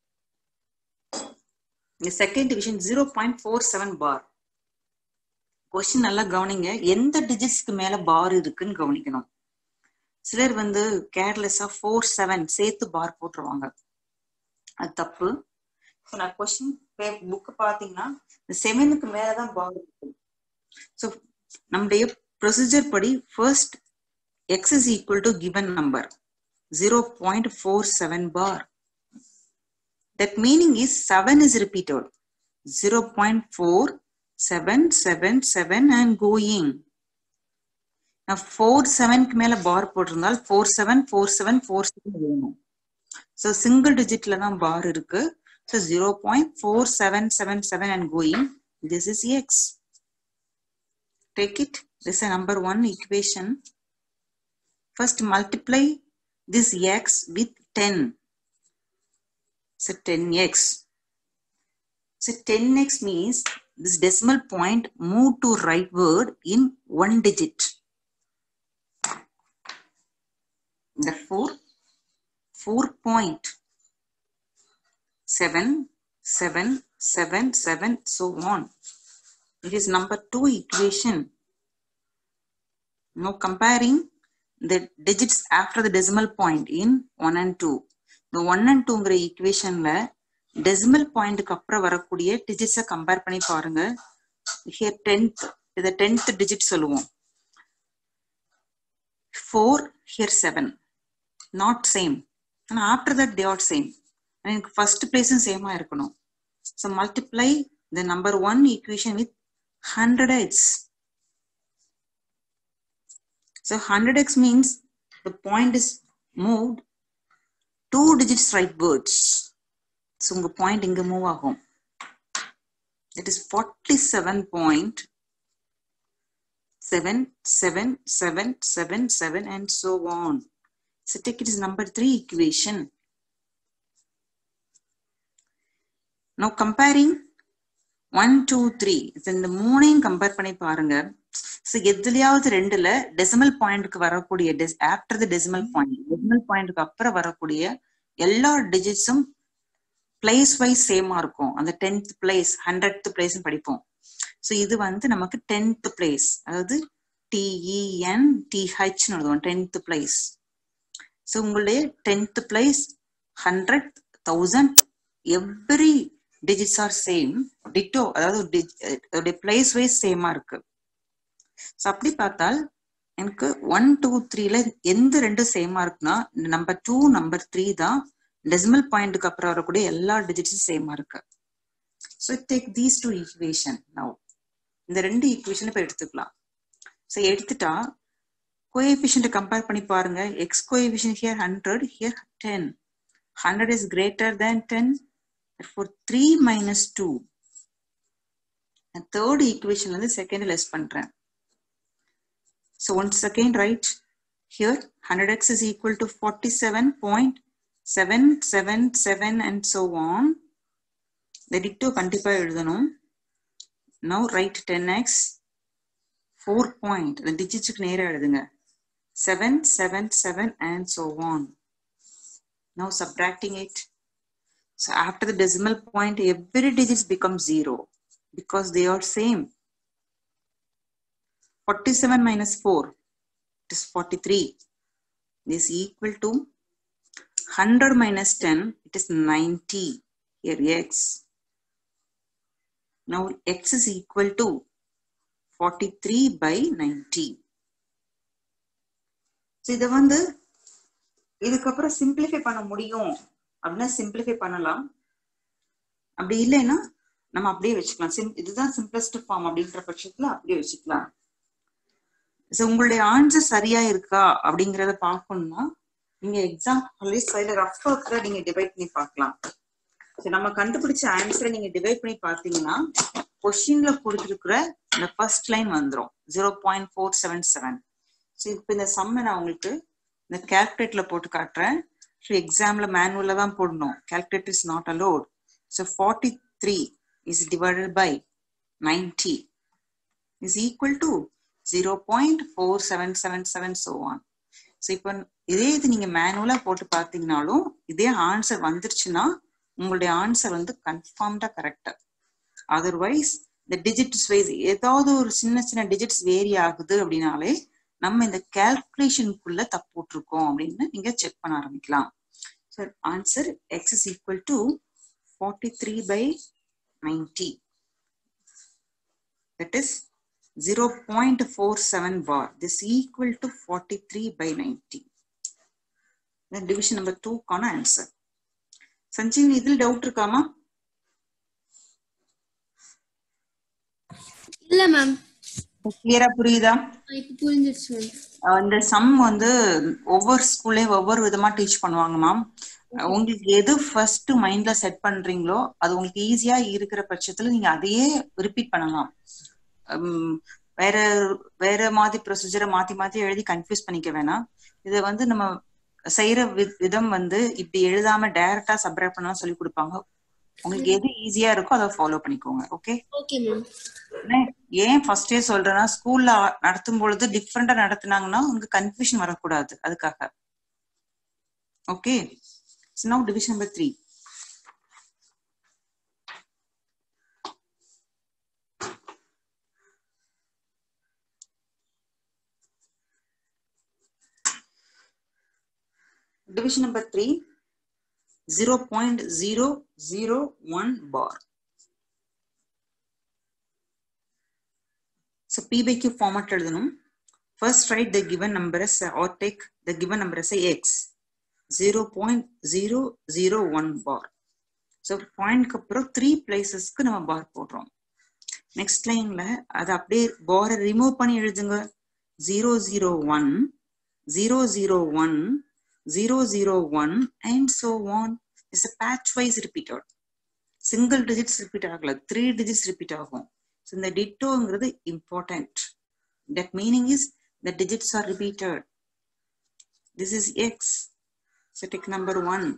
the second division 0.47 bar question நல்லா கவனிங்க எந்த டிஜிட்ஸ்க்கு மேல பார் இருக்குன்னு கவனிக்கணும் சிலர் வந்து கேர்லெஸ்ஸா ஃபோர் செவன் சேர்த்து பார் போட்டுருவாங்க அது தப்பு ஸோ நான் கொஸ்டின் புக்கு பார்த்தீங்கன்னா இந்த செவனுக்கு மேலதான் பார் இருக்கு ஸோ நம்முடைய ப்ரொசீஜர் படி first x is equal to given number zero point four seven bar that meaning is seven is repeated zero point four seven seven seven and going நான் four செவனுக்கு மேல பார் போட்டிருந்தால் four seven four seven four seven வேணும் so single டிஜிட்ல தான் bar இருக்கு so zero point four seven seven seven and going this is x take it this is a number one equation first multiply this x with 10 so 10x so 10x means this decimal point move to rightward in one digit therefore 4.7777 so on it is number two equation. Now comparing the digits after the decimal point in 1 and 2. The 1 and 2ங்கிற equationல decimal pointக்கு அப்புறம் வரக்கூடிய digits compare பண்ணி பாருங்க here 10th இத 10th digit சொல்லுவோம் 4 here 7 not same and after that they are same எனக்கு first place சேமா இருக்கணும் so multiply the number one equation with 100x. So 100x means the point is moved two digits rightwards. So உங்க point இங்க move ஆகும். It is 47.777777 and so on. So take it as number three equation. Now comparing one two three இந்த மூணையும் compare பண்ணி பாருங்க so எதுலயாவது ரெண்டுல decimal பாயிண்ட்க்கு வரக்கூடிய after the decimal point decimal பாயிண்ட்க்கு அப்புறம் வரக்கூடிய எல்லா டிஜிட்ஸும் பிளேஸ் வைஸ் சேமா இருக்கும் அந்த டென்த் பிளேஸ் ஹண்ட்ரட் பிளேஸ் படிப்போம் ஸோ இது வந்து நமக்கு டென்த் பிளேஸ் அதாவது டிஇஎன் டிஹெச்னு எழுதுவோம் டென்த் பிளேஸ் ஸோ உங்களுடைய tenth place hundred thousand every digits are same ditto அதாவது பிளேஸ் வைஸ் சேமா இருக்கு ஸோ அப்படி பார்த்தால் எனக்கு ஒன் டூ த்ரீல எந்த ரெண்டும் சேமா இருக்குன்னா நம்பர் டூ நம்பர் த்ரீ தான் டெசிமல் பாயிண்ட்டுக்கு அப்புறம் வரக்கூடிய எல்லா டிஜிட்ஸும் சேமா இருக்கு so take these two equation now இந்த ரெண்டு ஈக்குவேஷன் இப்போ எடுத்துக்கலாம் ஸோ எடுத்துட்டா கோஎஃபிஷியன்ட் கம்பேர் பண்ணி பாருங்க x coefficient here hundred here ten hundred is greater than ten for 3 minus 2 and third equation வந்து second less பண்றேன் so once again write here 100x is equal to 47.777 and so on the ditto கண்டிப்பா எழுதணும் now write 10x 4 point the digits நேரா எழுதுங்க 777 and so on now subtracting it So after the decimal point, every digits become zero because they are same. 47 minus 4, it is 43. This is equal to 100 minus 10, it is 90. Here x. Now x is equal to 43 by 90. So இதை வந்து இதுக்கப்புறம் simplify பண்ண முடியும் அப்படின்னா simplify பண்ணலாம் அப்படி இல்லைன்னா நம்ம அப்படியே வச்சுக்கலாம் சிம் இதுதான் சிம்பிளஸ்ட் ஃபார்ம் அப்படின்ற பட்சத்துல அப்படியே வச்சுக்கலாம் ஸோ உங்களுடைய ஆன்சர் சரியா இருக்கா அப்படிங்கிறத பார்க்கணும்னா நீங்க எக்ஸாம் சைடில் ரஃப் ஒர்க்ல நீங்க டிவைட் பண்ணி பார்க்கலாம் ஸோ நம்ம கண்டுபிடிச்ச ஆன்சரை நீங்க டிவைட் பண்ணி பார்த்தீங்கன்னா கொஸ்டின்ல கொடுத்துருக்குற இந்த ஃபர்ஸ்ட் லைன் வந்துடும் zero point four seven seven so இப்போ இந்த சம்மை நான் உங்களுக்கு இந்த கேல்குலேட்டர்ல போட்டு காட்டுறேன் ஸோ எக்ஸாம்ல மேனுவல்ல தான் போடணும் calculator is not allowed so forty three is divided by ninety is equal to zero point four seven seven seven so on so இப்போ இதே இது நீங்க மேனுவலா போட்டு பார்த்தீங்கனாலும் இதே ஆன்சர் வந்துருச்சுன்னா உங்களுடைய ஆன்சர் வந்து கன்ஃபார்ம்டா கரெக்டா அதர்வைஸ் இந்த டிஜிட்ஸ் வைஸ் ஏதாவது ஒரு சின்ன சின்ன டிஜிட்ஸ் வேரி ஆகுது அப்படின்னாலே நம்ம இந்த கால்குலேஷனுக்குள்ள தப்பு போட்டிருக்கோம் அப்படின்னு நீங்க செக் பண்ண ஆரம்பிக்கலாம் so answer x is equal to forty three by ninety that is zero point four seven bar this equal to forty three by ninety division number டூக்கான ஆன்சர் சஞ்சீவன் இதில் டவுட் இருக்காமா இல்ல மேம் கிளியரா புரியுதா இப்ப புரிஞ்சிருச்சு மேம் அஹ் இந்த சம் வந்து ஒவ்வொரு ஸ்கூல்லயும் ஒவ்வொரு விதமா டீச் பண்ணுவாங்க மேம் உங்களுக்கு எது ஃபர்ஸ்ட் மைண்ட்ல செட் பண்றீங்களோ அது உங்களுக்கு ஈஸியா இருக்கிற பட்சத்துல நீங்க அதையே ரிப்பீட் பண்ணலாம் உம் வேற வேற மாதிரி ப்ரொசீஜரை மாத்தி மாத்தி எழுதி கன்ஃபியூஸ் பண்ணிக்க வேணாம் இதை வந்து நம்ம செய்யற வி- விதம் வந்து இப்படி எழுதாம டைரக்டா சப்ரேட் பண்ணலாம் சொல்லி கொடுப்பாங்க உங்களுக்கு எது ஈஸியா இருக்கோ அதை ஃபாலோ பண்ணிக்கோங்க ஓகே ஓகே மேம் ஏன் ஏன் ஃபர்ஸ்டே சொல்றேன்னா ஸ்கூல்ல நடத்தும் பொழுது டிஃப்ரெண்டா நடத்துனாங்கன்னா உங்களுக்கு கன்ஃபியூஷன் வரக்கூடாது அதுக்காக okay now division number three division number 3 0.001 bar so p by q format எழுதணும் first write the given number as or take the given number as x 0.001 bar so point க்கு அப்புறம் த்ரீ பிளேசஸ்க்கு நம்ம பார் போடுறோம் next லைன்ல அதை அப்படியே பாரை remove பண்ணி எழுதுங்க zero zero one zero zero one zero zero one and so on is a batch wise repeated single digits repeat ஆகல த்ரீ டிஜிட்ஸ் ரிப்பீட் ஆகும் ஸோ இந்த டிட்டோங்கிறது important that meaning is the digits are repeated this is x so take number one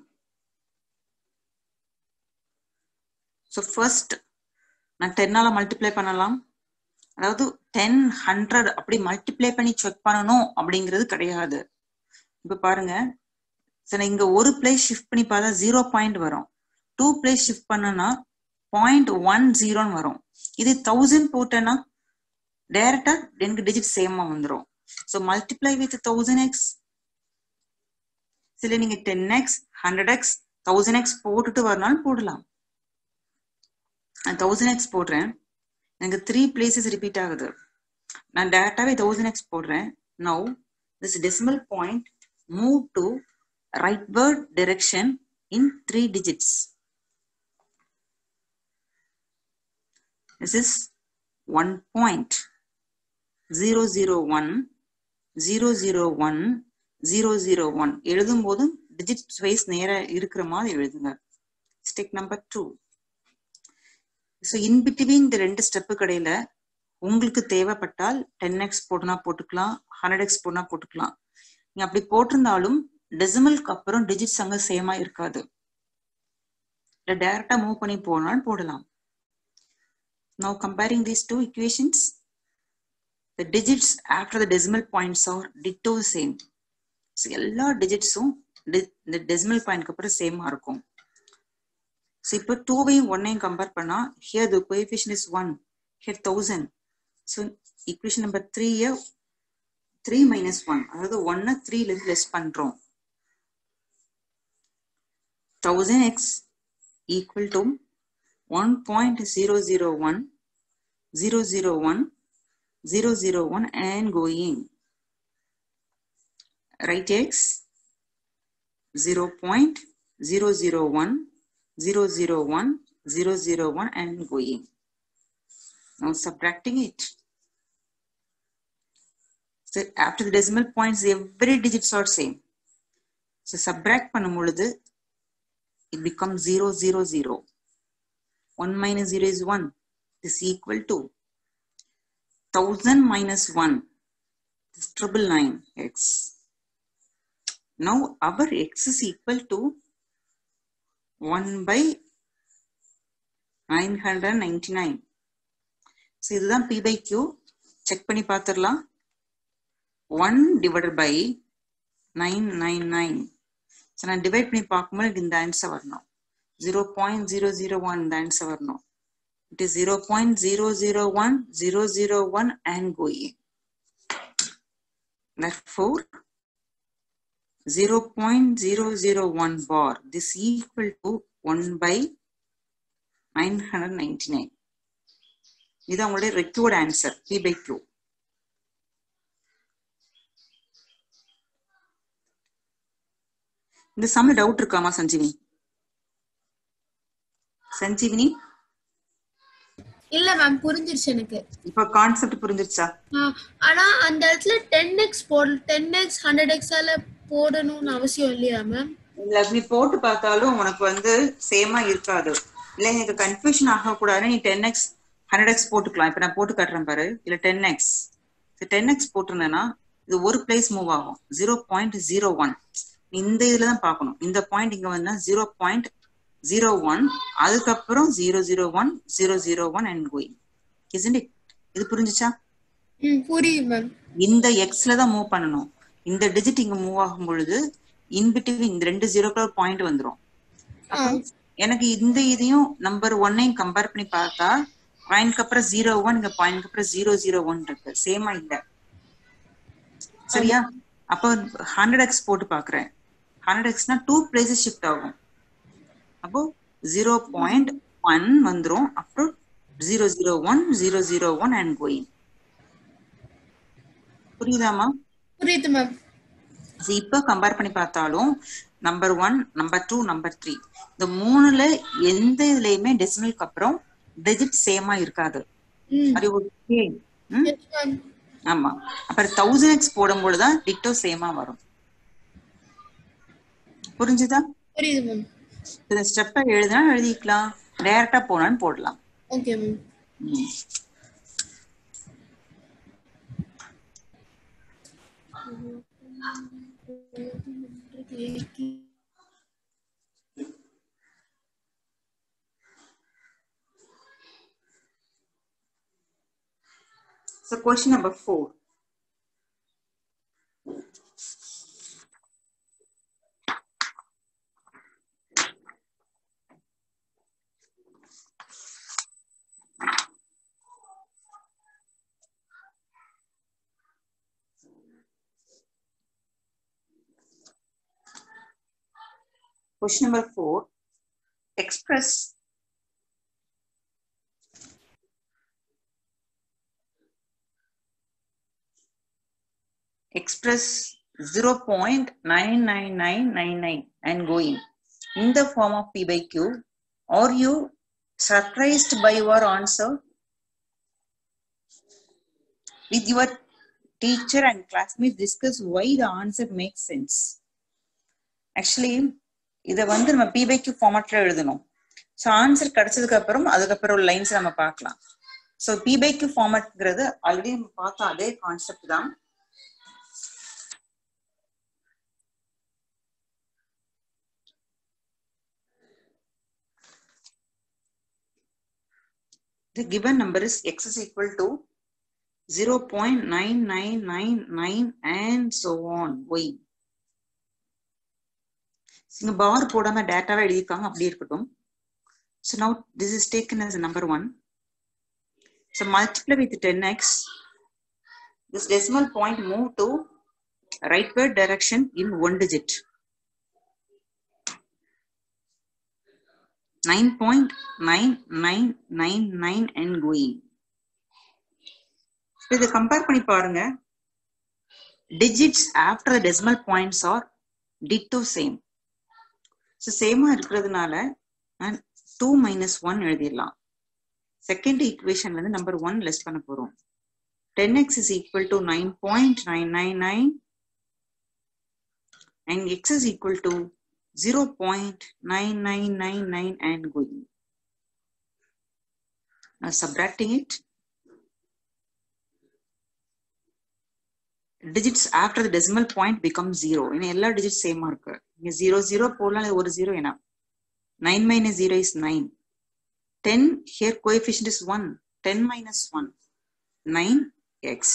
so first நான் டென்னால multiply பண்ணலாம் அதாவது ten hundred அப்படி multiply பண்ணி செக் பண்ணணும் அப்படிங்கிறது கிடையாது இப்ப பாருங்க சரி இங்க ஒரு பிளேஸ் ஷிஃப்ட் பண்ணி பார்த்தா ஜீரோ பாயிண்ட் வரும் டூ பிளேஸ் ஷிஃப்ட் பண்ணனா பாயிண்ட் ஒன் ஜீரோன்னு வரும் இது தௌசண்ட் போட்டேன்னா டைரக்டா எனக்கு டிஜிட் சேமா வந்துடும் so multiply with thousand x சில நீங்க ten x hundred x thousand x போட்டுட்டு வரனாலும் போடலாம் நான் தௌசண்ட் எக்ஸ் போடுறேன் எனக்கு த்ரீ பிளேசஸ் ரிப்பீட் ஆகுது நான் டேரக்டாவே தௌசண்ட் எக்ஸ் போடுறேன் now this decimal point move to rightward direction in three digits. This is one point zero zero one zero zero one zero zero one. எழுதும் போதும் digit wise நேர இருக்கிற மாதிரி எழுதுங்க step number two so in between இந்த ரெண்டு step கடையில உங்களுக்கு தேவைப்பட்டால் டென் எக்ஸ் போட்டுனா போட்டுக்கலாம் ஹண்ட்ரட் எக்ஸ் போட்டுனா போட்டுக்கலாம் நீங்க அப்படி போட்டிருந்தாலும் டெசிமலுக்கு அப்புறம் டிஜிட்ஸ் அங்க சேமா இருக்காது இல்ல டைரக்டா மூவ் பண்ணி போனாலும் போடலாம் now comparing these two equations the digits after the decimal points are ditto same so எல்லா டிஜிட்ஸும் இந்த டெசிமல் பாயிண்ட்க்கு அப்புறம் சேமா இருக்கும் ஸோ இப்போ டூவையும் ஒன்னையும் கம்பேர் பண்ணா here the coefficient is one here thousand so equation number த்ரீயை த்ரீ மைனஸ் ஒன் அதாவது ஒன்னை த்ரீல இருந்து லெஸ் பண்றோம் thousand x equal to one point zero zero one zero zero one zero zero one and going right x zero point zero zero one zero zero one zero zero one and going Now subtracting it. So after the decimal points, every digits are same. So subtract பண்ணும் பொழுது it becomes 0, 0, 0. 1 minus 0 is 1. This is equal to 1000 minus 1. This is triple nine x. Now our x is equal to 1 by 999. So இதுதான் p by q check பண்ணி பார்த்துடலாம் one divided by nine nine nine so நான் divide பண்ணி பார்க்கும்போது எனக்கு இந்த answer வரணும் zero point zero zero one இந்த ஆன்சர் வரணும் It is 0.001, 001 and going. Therefore, 0.001 bar. This equal to 1 by 999. இது அவங்களுடைய required answer P by Q. இந்த சம்ல டவுட் இருக்காமா சஞ்சீவினி சஞ்சீவினி இல்ல மேம் புரிஞ்சிருச்சு எனக்கு இப்ப கான்செப்ட் புரிஞ்சிருச்சா ஆ, ஆனா அந்த இடத்துல டென் எக்ஸ் போட டென் எக்ஸ் ஹண்ட்ரட் எக்ஸால போடணும்னு அவசியம் இல்லையா மேம் இல்ல நீ போட்டு பார்த்தாலும் உனக்கு வந்து சேமா இருக்காது இல்ல எனக்கு கன்ஃபியூஷன் ஆகக்கூடாது நீ டென் எக்ஸ் ஹண்ட்ரட் எக்ஸ் போட்டுக்கலாம் இப்ப நான் போட்டு காட்டுறேன் பாரு இல்ல டென் எக்ஸ் டென் எக்ஸ் போட்டிருந்தேன்னா இது ஒரு பிளேஸ் மூவ் ஆகும் ஜீரோ பாயிண்ட் ஜீரோ ஒன் இந்த இதுல தான் பார்க்கணும் இந்த பாயிண்ட் இங்க வந்தா ஜீரோ பாயிண்ட் ஜீரோ ஒன் அதுக்கப்புறம் zero zero one zero zero one and going it இது புரிஞ்சுச்சா ம் புரியுது மேம் இந்த எக்ஸ்ல தான் மூவ் பண்ணணும் இந்த டிஜிட் இங்க மூவ் ஆகும் பொழுது இன்பிட்வீன் இந்த ரெண்டு ஜீரோக்கு பாயிண்ட் வந்துரும் ஆ எனக்கு இந்த இதையும் நம்பர் ஒன்னையும் கம்பேர் பண்ணி பார்த்தா பாயிண்ட்க்கு அப்புறம் ஜீரோ ஒன் இங்க பாயிண்ட்க்கு அப்புறம் ஜீரோ ஜீரோ ஒன் இருக்கு சேமா இல்ல சரியா அப்ப ஹண்ட்ரட் எக்ஸ் போட்டு பாக்குறேன் ஹண்ட்ரட் எக்ஸ்னா டூ பிளேசஸ் ஷிஃப்ட் ஆகும் அப்போ ஜீரோ பாயிண்ட் ஒன் வந்துரும் அப்புறம் zero zero one zero zero one and going புரியுதாமா புரியுது மேம் So, இப்ப கம்பேர் பண்ணி பார்த்தாலும் number one number two number three இந்த மூணுல எந்த இதுலயுமே டெசிமலுக்கு அப்புறம் டிஜிட் சேமா இருக்காது ம் அது ஓகே எஸ் மேம் ஆமா அப்புறம் தௌசண்ட் எக்ஸ் போடும்போதுதான் டிக்டோ சேமா வரும் புரிஞ்சுதா புரியுது மேம் இந்த ஸ்டெப்பை எழுதினா எழுதிக்கலாம் டைரக்டா போனாலும் போடலாம் ஓகே மேம் ம். So question number four. Question number four. Express express 0.99999 and going in the form of P by Q. Are you surprised by your answer? With your teacher and classmates discuss why the answer makes sense. Actually, இதை வந்து நம்ம B by Q ஃபார்மேட்ல எழுதணும் so answer கிடைச்சதுக்கு அப்புறம் அதுக்கப்புறம் lines நம்ம பார்க்கலாம் so p by q ஃபார்மேட்ங்கிறது ஆல்ரெடி நம்ம பார்த்த அதே கான்செப்ட் தான் the given number is x is equal to 0.9999 and so on y இங்க பார் போடாம டேட்டாவை எழுதியிருக்காங்க அப்படியே இருக்கட்டும் so now this is taken as number one so multiply with 10x this decimal point move to rightward direction in one digit 9.9999 and going So, இதை கம்பேர் பண்ணி பாருங்க digits after the decimal points are ditto same so சேமா இருக்கிறதுனால two minus one எழுதிடலாம் second ஈக்குவேஷன்ல இருந்து number one less பண்ண போறோம் ten x is equal to nine point nine nine nine and x is equal to zero point nine nine nine nine and going subtracting it digits after the decimal point become zero ஏன்னா எல்லா digits சேமா இருக்கு இங்க zero zero போடலாம் இல்ல ஒரு zero ஏன்னா nine minus zero is nine ten here coefficient is one ten minus one nine x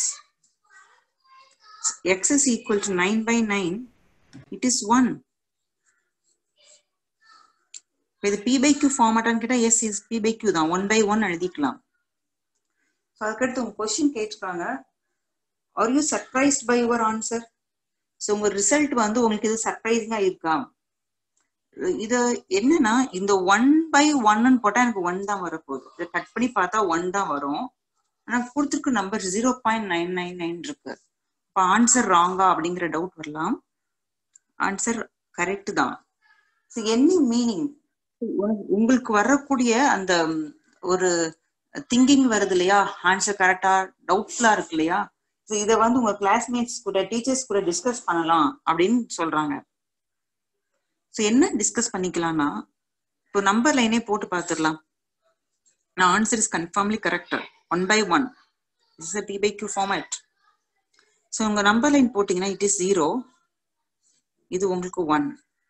x is equal to nine by nine it is one இப்ப இது பி பை கியூ ஃபார்மேட்டான்னு கேட்டா yes is B by q தான் one by one எழுதிக்கலாம் so அதுக்கடுத்து உங்க question கேட்டிருக்காங்க are you surprised by your answer so உங்க ரிசல்ட் வந்து உங்களுக்கு இது சர்ப்ரைசிங்கா இருக்கா இது என்னன்னா இந்த ஒன் பை ஒன்னு போட்டா எனக்கு ஒன் தான் வரப்போகுது இதை கட் பண்ணி பார்த்தா ஒன் தான் வரும் ஆனா கொடுத்துருக்கு number zero point nine nine nine இருக்கு இப்போ ஆன்சர் ராங்கா அப்படிங்கிற டவுட் வரலாம் ஆன்சர் கரெக்ட் தான் ஸோ என்ன மீனிங் உங்களுக்கு வரக்கூடிய அந்த ம், ஒரு திங்கிங் வருது இல்லையா ஆன்சர் கரெக்டா டவுட்ஃபுல்லா இருக்கு இல்லையா ஸோ இதை வந்து உங்க கிளாஸ்மேட்ஸ் கூட டீச்சர்ஸ் கூட டிஸ்கஸ் பண்ணலாம் அப்படின்னு சொல்றாங்க ஸோ என்ன டிஸ்கஸ் பண்ணிக்கலாம்னா இப்போ நம்பர் லைனே போட்டு பார்த்துடலாம் நான் answer is confirmly correct one by one is B by Q format so உங்க நம்பர் லைன் போட்டீங்கன்னா இட் இஸ் ஜீரோ இது உங்களுக்கு one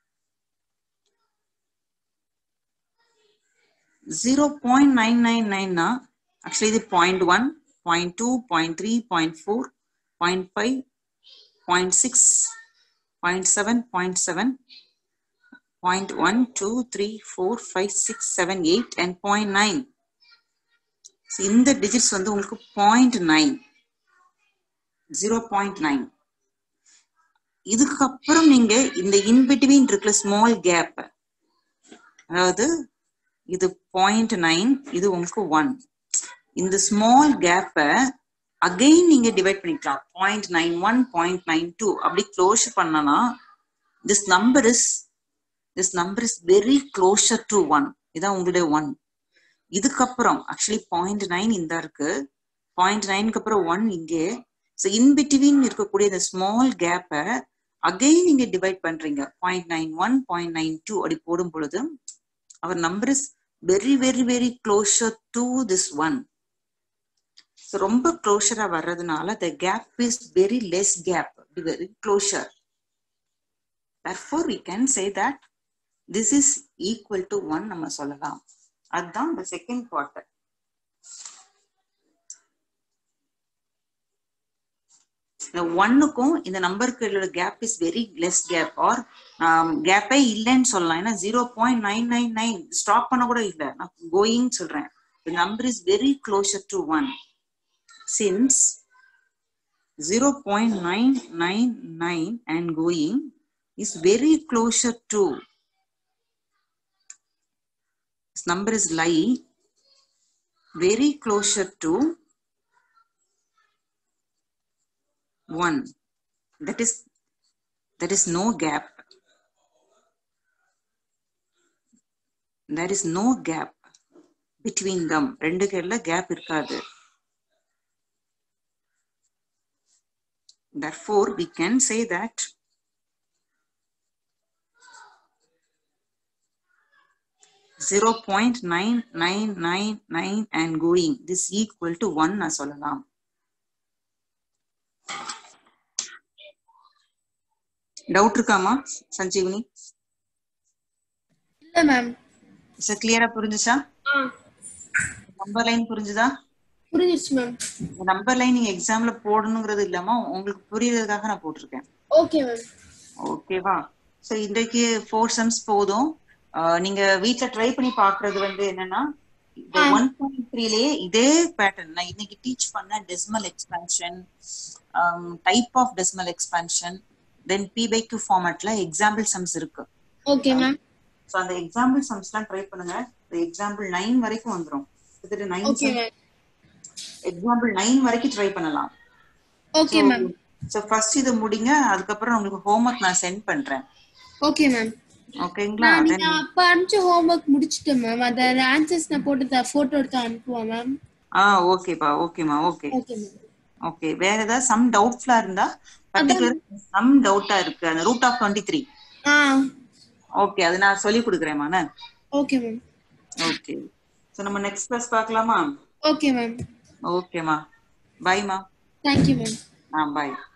zero point nine nine நைன்னா ஆக்சுவலி இது point one point two point three point four point five point six point seven point seven point one two three four five six seven eight and point nine இந்த digits வந்து உங்களுக்கு point nine zero point nine இதுக்கப்புறம் நீங்க இந்த in between இருக்குல்ல small cap அதாவது இது point nine இது உங்களுக்கு ஒன் இந்த ஸ்மால் கேப்பை அகைன் நீங்க டிவைட் பண்ணிக்கலாம் point nine one point nine two அப்படி க்ளோஸ் பண்ணனா this number is this number is very closer to one இதான் உங்களுடைய ஒன் இதுக்கப்புறம் ஆக்சுவலி பாயிண்ட் நைன் இந்த இருக்கு பாயிண்ட் நைனுக்கு அப்புறம் ஒன் இங்கே ஸோ இன் பிட்வீன் இருக்கக்கூடிய இந்த ஸ்மால் கேப்பை அகைன் நீங்க டிவைட் பண்றீங்க point nine one point nine two அப்படி போடும் பொழுது அவர் number is very very very closer to this one so ரொம்ப க்ளோஷரா வர்றதுனால the gap is very less gap very closer therefore we can say that this is equal to 1 நம்ம சொல்லலாம் அதுதான் the second quarter இந்த ஒன்னுக்கும் இந்த நம்பருக்கு உள்ள gap is very less gap or கேப்பே இல்லைன்னு சொல்லலாம் ஏன்னா zero point nine nine nine stop பண்ண கூட இல்லை நான் கோயிங் சொல்றேன் the number is very closer to 1 since 0.999 and going is very closer to this number is lie very closer to 1 that is there is no gap there is no gap between them ரெண்டு கேர்ல gap இருக்காது therefore we can say that zero point nine nine nine nine and going this equal to one நான் சொல்லலாம் doubt இருக்காமா சஞ்சீவனி இல்ல ma'am sir கிளியரா புரிஞ்சுச்சா number line புரிஞ்சுதா புரிஞ்சிருச்சு மேம் நம்பர் லைன் நீங்க எக்ஸாம்ல போடணுங்கிறது இல்லாம உங்களுக்கு புரியறதுக்காக நான் போட்டிருக்கேன் ஓகே மேம் ஓகேவா சோ இன்றைக்கு ஃபோர் சம்ஸ் போதும் ஆஹ் நீங்க வீட்ல ட்ரை பண்ணி பாக்குறது வந்து என்னன்னா இந்த ஒன் பாயிண்ட் த்ரீலயே இதே பேட்டர்ன் நான் இன்னைக்கு டீச் பண்ண decimal expansion type of decimal expansion then P by Q ஃபார்மேட்ல எக்ஸாம்பிள் சம்ஸ் இருக்கு ஓகே மேம் ஸோ அந்த எக்ஸாம்பிள் சம்ஸ்லாம் ட்ரை பண்ணுங்க எக்ஸாம்பிள் நைன் வரைக்கும் வந்துரும் கிட்டத்தட்ட nine okay ma'am example nine வரைக்கும் ட்ரை பண்ணலாம் ஓகே மேம் ஸோ ஃபர்ஸ்ட் இது முடிங்க அதுக்கப்புறம் உங்களுக்கு ஹோம்ஒர்க் நான் சென்ட் பண்றேன் ஓகே மேம் ஓகேங்களா நான் Then- நீங்க அப்ப அனுப்பிச்ச ஹோம்ஒர்க் முடிச்சிட்டேன் மேம் அந்த ஆன்சர்ஸ் நான் போட்டு போட்டோ எடுத்து அனுப்புவேன் மேம் ஆ ஓகேப்பா ஓகேமா ஓகே ஓகே மேம் ஓகே வேற ஏதாவது சம் டவுட்ஃபுல்லா இருந்தா பர்டிகுலர் சம் டவுட்டா இருக்கு அந்த ரூட் ஆஃப் டுவெண்ட்டி த்ரீ ஆ ஓகே அது நான் சொல்லி கொடுக்குறேன் ஓகே மேம் ஓகே ஸோ நம்ம நெக்ஸ்ட் கிளாஸ் பார்க்கலாமா ஓகே மேம் ஓகேமா பாய்மா தேங்க்யூ மேம் ஆ பாய்